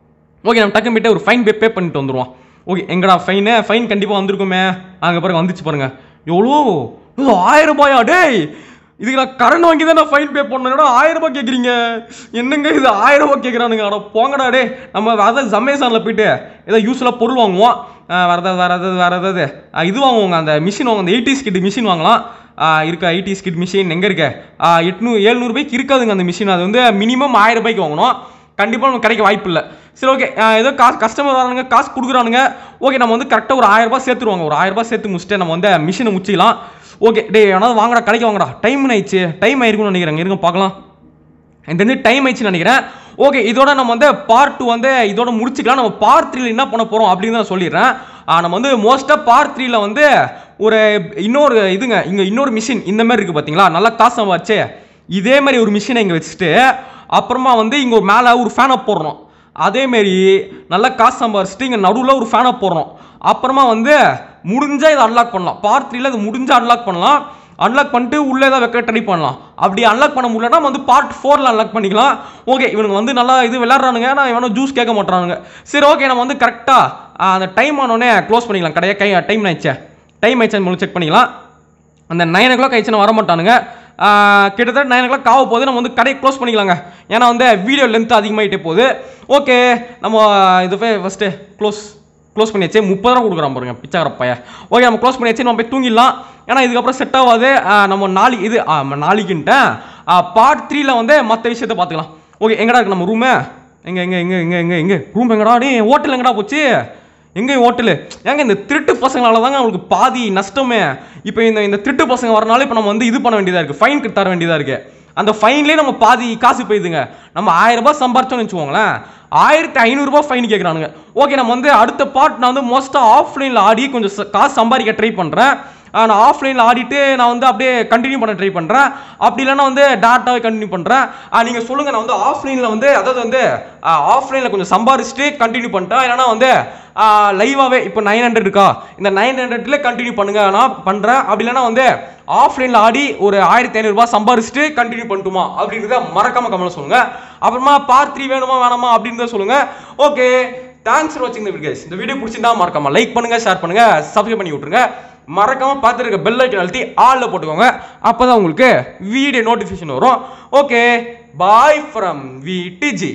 ஓகே நம்ம டக்குன்னு போயிட்டு ஒரு ஃபைன் பே பே பண்ணிட்டு வந்துடுவோம் ஓகே எங்கடா ஃபைனு ஃபைன் கண்டிப்பாக வந்திருக்குமே அங்கே பாருங்க வந்துச்சு பாருங்க எவ்வளோ இது ஆயிரம் ரூபாயா டேய் இதுக்கு நான் கரண்ட் வாங்கி தான் நான் ஃபைன் பே பண்ணேன் ஆயிரம் ரூபாய் கேட்குறீங்க என்னங்க இது ஆயிரம் ரூபாய் கேட்குறானுங்க அட போங்கடா டே நம்ம அதாவது அமேசானில் போயிட்டு ஏதோ யூஸ்ஃபுல்லாக பொருள் வாங்குவோம் ஆஹ் வேற ஏதாவது வேற ஏதாவது வேற ஏதாவது ஆஹ் இது வாங்குவோங்க அந்த மிஷின் வாங்க அந்த எயிட்டி ஸ்கிட் மிஷின் வாங்கலாம் ஆஹ் இருக்க ஐடி ஸ்கிட் மிஷின் எங்கே இருக்க எட்நூ எழுநூறுபாய்க்கு இருக்காதுங்க அந்த மிஷின் அது வந்து மினிமம் ஆயிரம் ரூபாய்க்கு வாங்கணும் கண்டிப்பாக நமக்கு கிடைக்க வாய்ப்பு இல்லை சரி ஓகே ஏதோ காசு கஸ்டமர் வரானுங்க காசு கொடுக்குறானுங்க ஓகே நம்ம வந்து கரெக்டாக ஒரு ஆயிரம் ரூபாய் சேர்த்துருவாங்க ஒரு ஆயிரம் ரூபாய் சேர்த்து முடிச்சுட்டு நம்ம வந்து மிஷினை முடிச்சிக்கலாம் ஓகே டே எவனாவது வாங்கடா கடைக்கு வாங்கடா டைம் ஆயிடுச்சு டைம் ஆயிருக்கும்னு நினைக்கிறேன் இருங்க பார்க்கலாம் எனக்கு தெரிஞ்சு டைம் ஆயிடுச்சுன்னு நினைக்கிறேன் ஓகே இதோட நம்ம வந்து பார்ட் டூ வந்து இதோட முடிச்சுக்கலாம் நம்ம பார்ட் த்ரீல என்ன பண்ண போகிறோம் அப்படின்னு தான் சொல்லிடுறேன் ஆ, நம்ம வந்து மோஸ்ட்டாக பார்ட் த்ரீல வந்து ஒரு இன்னொரு இதுங்க இங்கே இன்னொரு மிஷின் இந்த மாதிரி இருக்குது பார்த்தீங்களா நல்லா காசு சம்பாரிச்சு இதே மாதிரி ஒரு மிஷினை இங்கே வச்சுட்டு அப்புறமா வந்து இங்கே ஒரு மேலே ஒரு ஃபேனை போடுறோம் அதேமாரி நல்லா காசு சம்பாரிச்சுட்டு இங்கே நடுவில் ஒரு ஃபேனை போடுறோம் அப்புறமா வந்து முடிஞ்சால் இதை அன்லாக் பண்ணலாம் பார்ட் த்ரீல இது முடிஞ்சால் அன்லாக் பண்ணலாம் அன்லாக் பண்ணிட்டு உள்ளே தான் வைக்க ட்ரை பண்ணலாம் அப்படி அன்லாக் பண்ண முடியலன்னா நம்ம வந்து பார்ட் ஃபோரில் அன்லாக் பண்ணிக்கலாம் ஓகே இவனுங்க வந்து நல்லா இது விளாட்றானுங்க நான் இவனும் ஜூஸ் கேட்க மாட்டானுங்க சரி ஓகே நம்ம வந்து கரெக்டாக அந்த டைம் ஆனோடனே க்ளோஸ் பண்ணிக்கலாம் கடையை கை டைம் ஆயிடுச்சே டைம் ஆயிடுச்சு செக் பண்ணிக்கலாம் அந்த நைன் ஓ கிளாக் ஆயிடுச்சுன்னா வர மாட்டானுங்க ஆஹ் கிட்டத்தட்ட நைன் ஓ கிளாக் ஆக போது நம்ம வந்து கடையை க்ளோஸ் பண்ணிக்கலாங்க ஏன்னா வந்து வீடியோ லென்த் அதிகமாகிட்டே போகுது ஓகே நம்ம இது போய் ஃபஸ்ட்டு க்ளோஸ் க்ளோஸ் பண்ணியாச்சு முப்பது ரூபா கொடுக்குறான் பாருங்க பிச்சாக்கிற பையன் ஓகே நம்ம க்ளோஸ் பண்ணியாச்சு நம்ம போய் தூங்கிடலாம் ஏன்னா இதுக்கப்புறம் செட் ஆகாது ஆஹ் நம்ம நாளைக்கு இது நாளைக்குன்ட்டேன் பார்ட் த்ரீல வந்து மற்ற விஷயத்த பார்த்துக்கலாம் ஓகே எங்கடா இருக்கு நம்ம ரூமு எங்க எங்க எங்க எங்க எங்க எங்க ரூம் எங்கடா டே ஹோட்டல் எங்கடா போச்சு எங்க ஹோட்டலு ஏங்க இந்த திருட்டு பசங்களால தாங்க அவங்களுக்கு பாதி நஷ்டமே இப்போ இந்த இந்த திருட்டு பசங்க வரனால இப்போ நம்ம வந்து இது பண்ண வேண்டியதா இருக்கு ஃபைன் தர வேண்டியதா இருக்கு அந்த ஃபைன்லேயே நம்ம பாதி காசு போயிடுதுங்க நம்ம ஆயிரம் ரூபாய் சம்பாரிச்சோம்னு வச்சுக்கோங்களேன் ஆயிரத்தி ஐநூறுரூபா ஃபைன் கேட்குறானுங்க ஓகே நம்ம வந்து அடுத்த பார்ட் நான் வந்து மோஸ்ட்டாக ஆஃப்லைனில் ஆடி கொஞ்சம் ச- காசு சம்பாதிக்க ட்ரை பண்ணுறேன் நான் ஆஃப்லைனில் ஆடிட்டு நான் வந்து அப்படியே கண்டினியூ பண்ண ட்ரை பண்ணுறேன் அப்படி இல்லைன்னா வந்து டேட்டாவே கண்டினியூ பண்ணுறேன் நீங்கள் சொல்லுங்கள் நான் வந்து ஆஃப்லைனில் வந்து அதாவது வந்து ஆஃப்லைனில் கொஞ்சம் சம்பாரிச்சுட்டு கண்டினியூ பண்ணிட்டேன் இல்லைன்னா வந்து லைவாகவே இப்போ நைன் ஹண்ட்ரட் இருக்கா இந்த நைன் ஹண்ட்ரட்ல கண்டினியூ பண்ணுங்க நான் பண்ணுறேன் அப்படி இல்லைன்னா வந்து ஆஃப்லைனில் ஆடி ஒரு ஆயிரத்தி ஐநூறுரூபா சம்பாரிச்சுட்டு கண்டினியூ பண்ணட்டுமா அப்படின்றத மறக்காம கமெண்ட் சொல்லுங்க அப்புறமா பார்ட் த்ரீ வேணுமா வேணாமா அப்படின்றத சொல்லுங்க ஓகே தேங்க்ஸ் ஃபார் வாட்சிங் இந்த வீடியோ இந்த வீடியோ பிடிச்சிருந்தா மறக்காம லைக் பண்ணுங்க ஷேர் பண்ணுங்க சப்ஸ்கிரைப் பண்ணி விட்டுருங்க மறக்காம பார்த்துருக்க பெல் ஐக்கன் அழுத்தி ஆளில் போட்டுக்கோங்க அப்பதான் உங்களுக்கு வீடியோ நோட்டிஃபிகேஷன் வரும் okay bye from VDG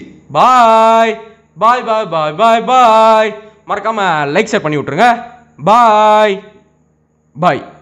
bye bye bye bye bye bye மறக்காம லைக் ஷேர் பண்ணி விட்டுருங்க பாய் பாய்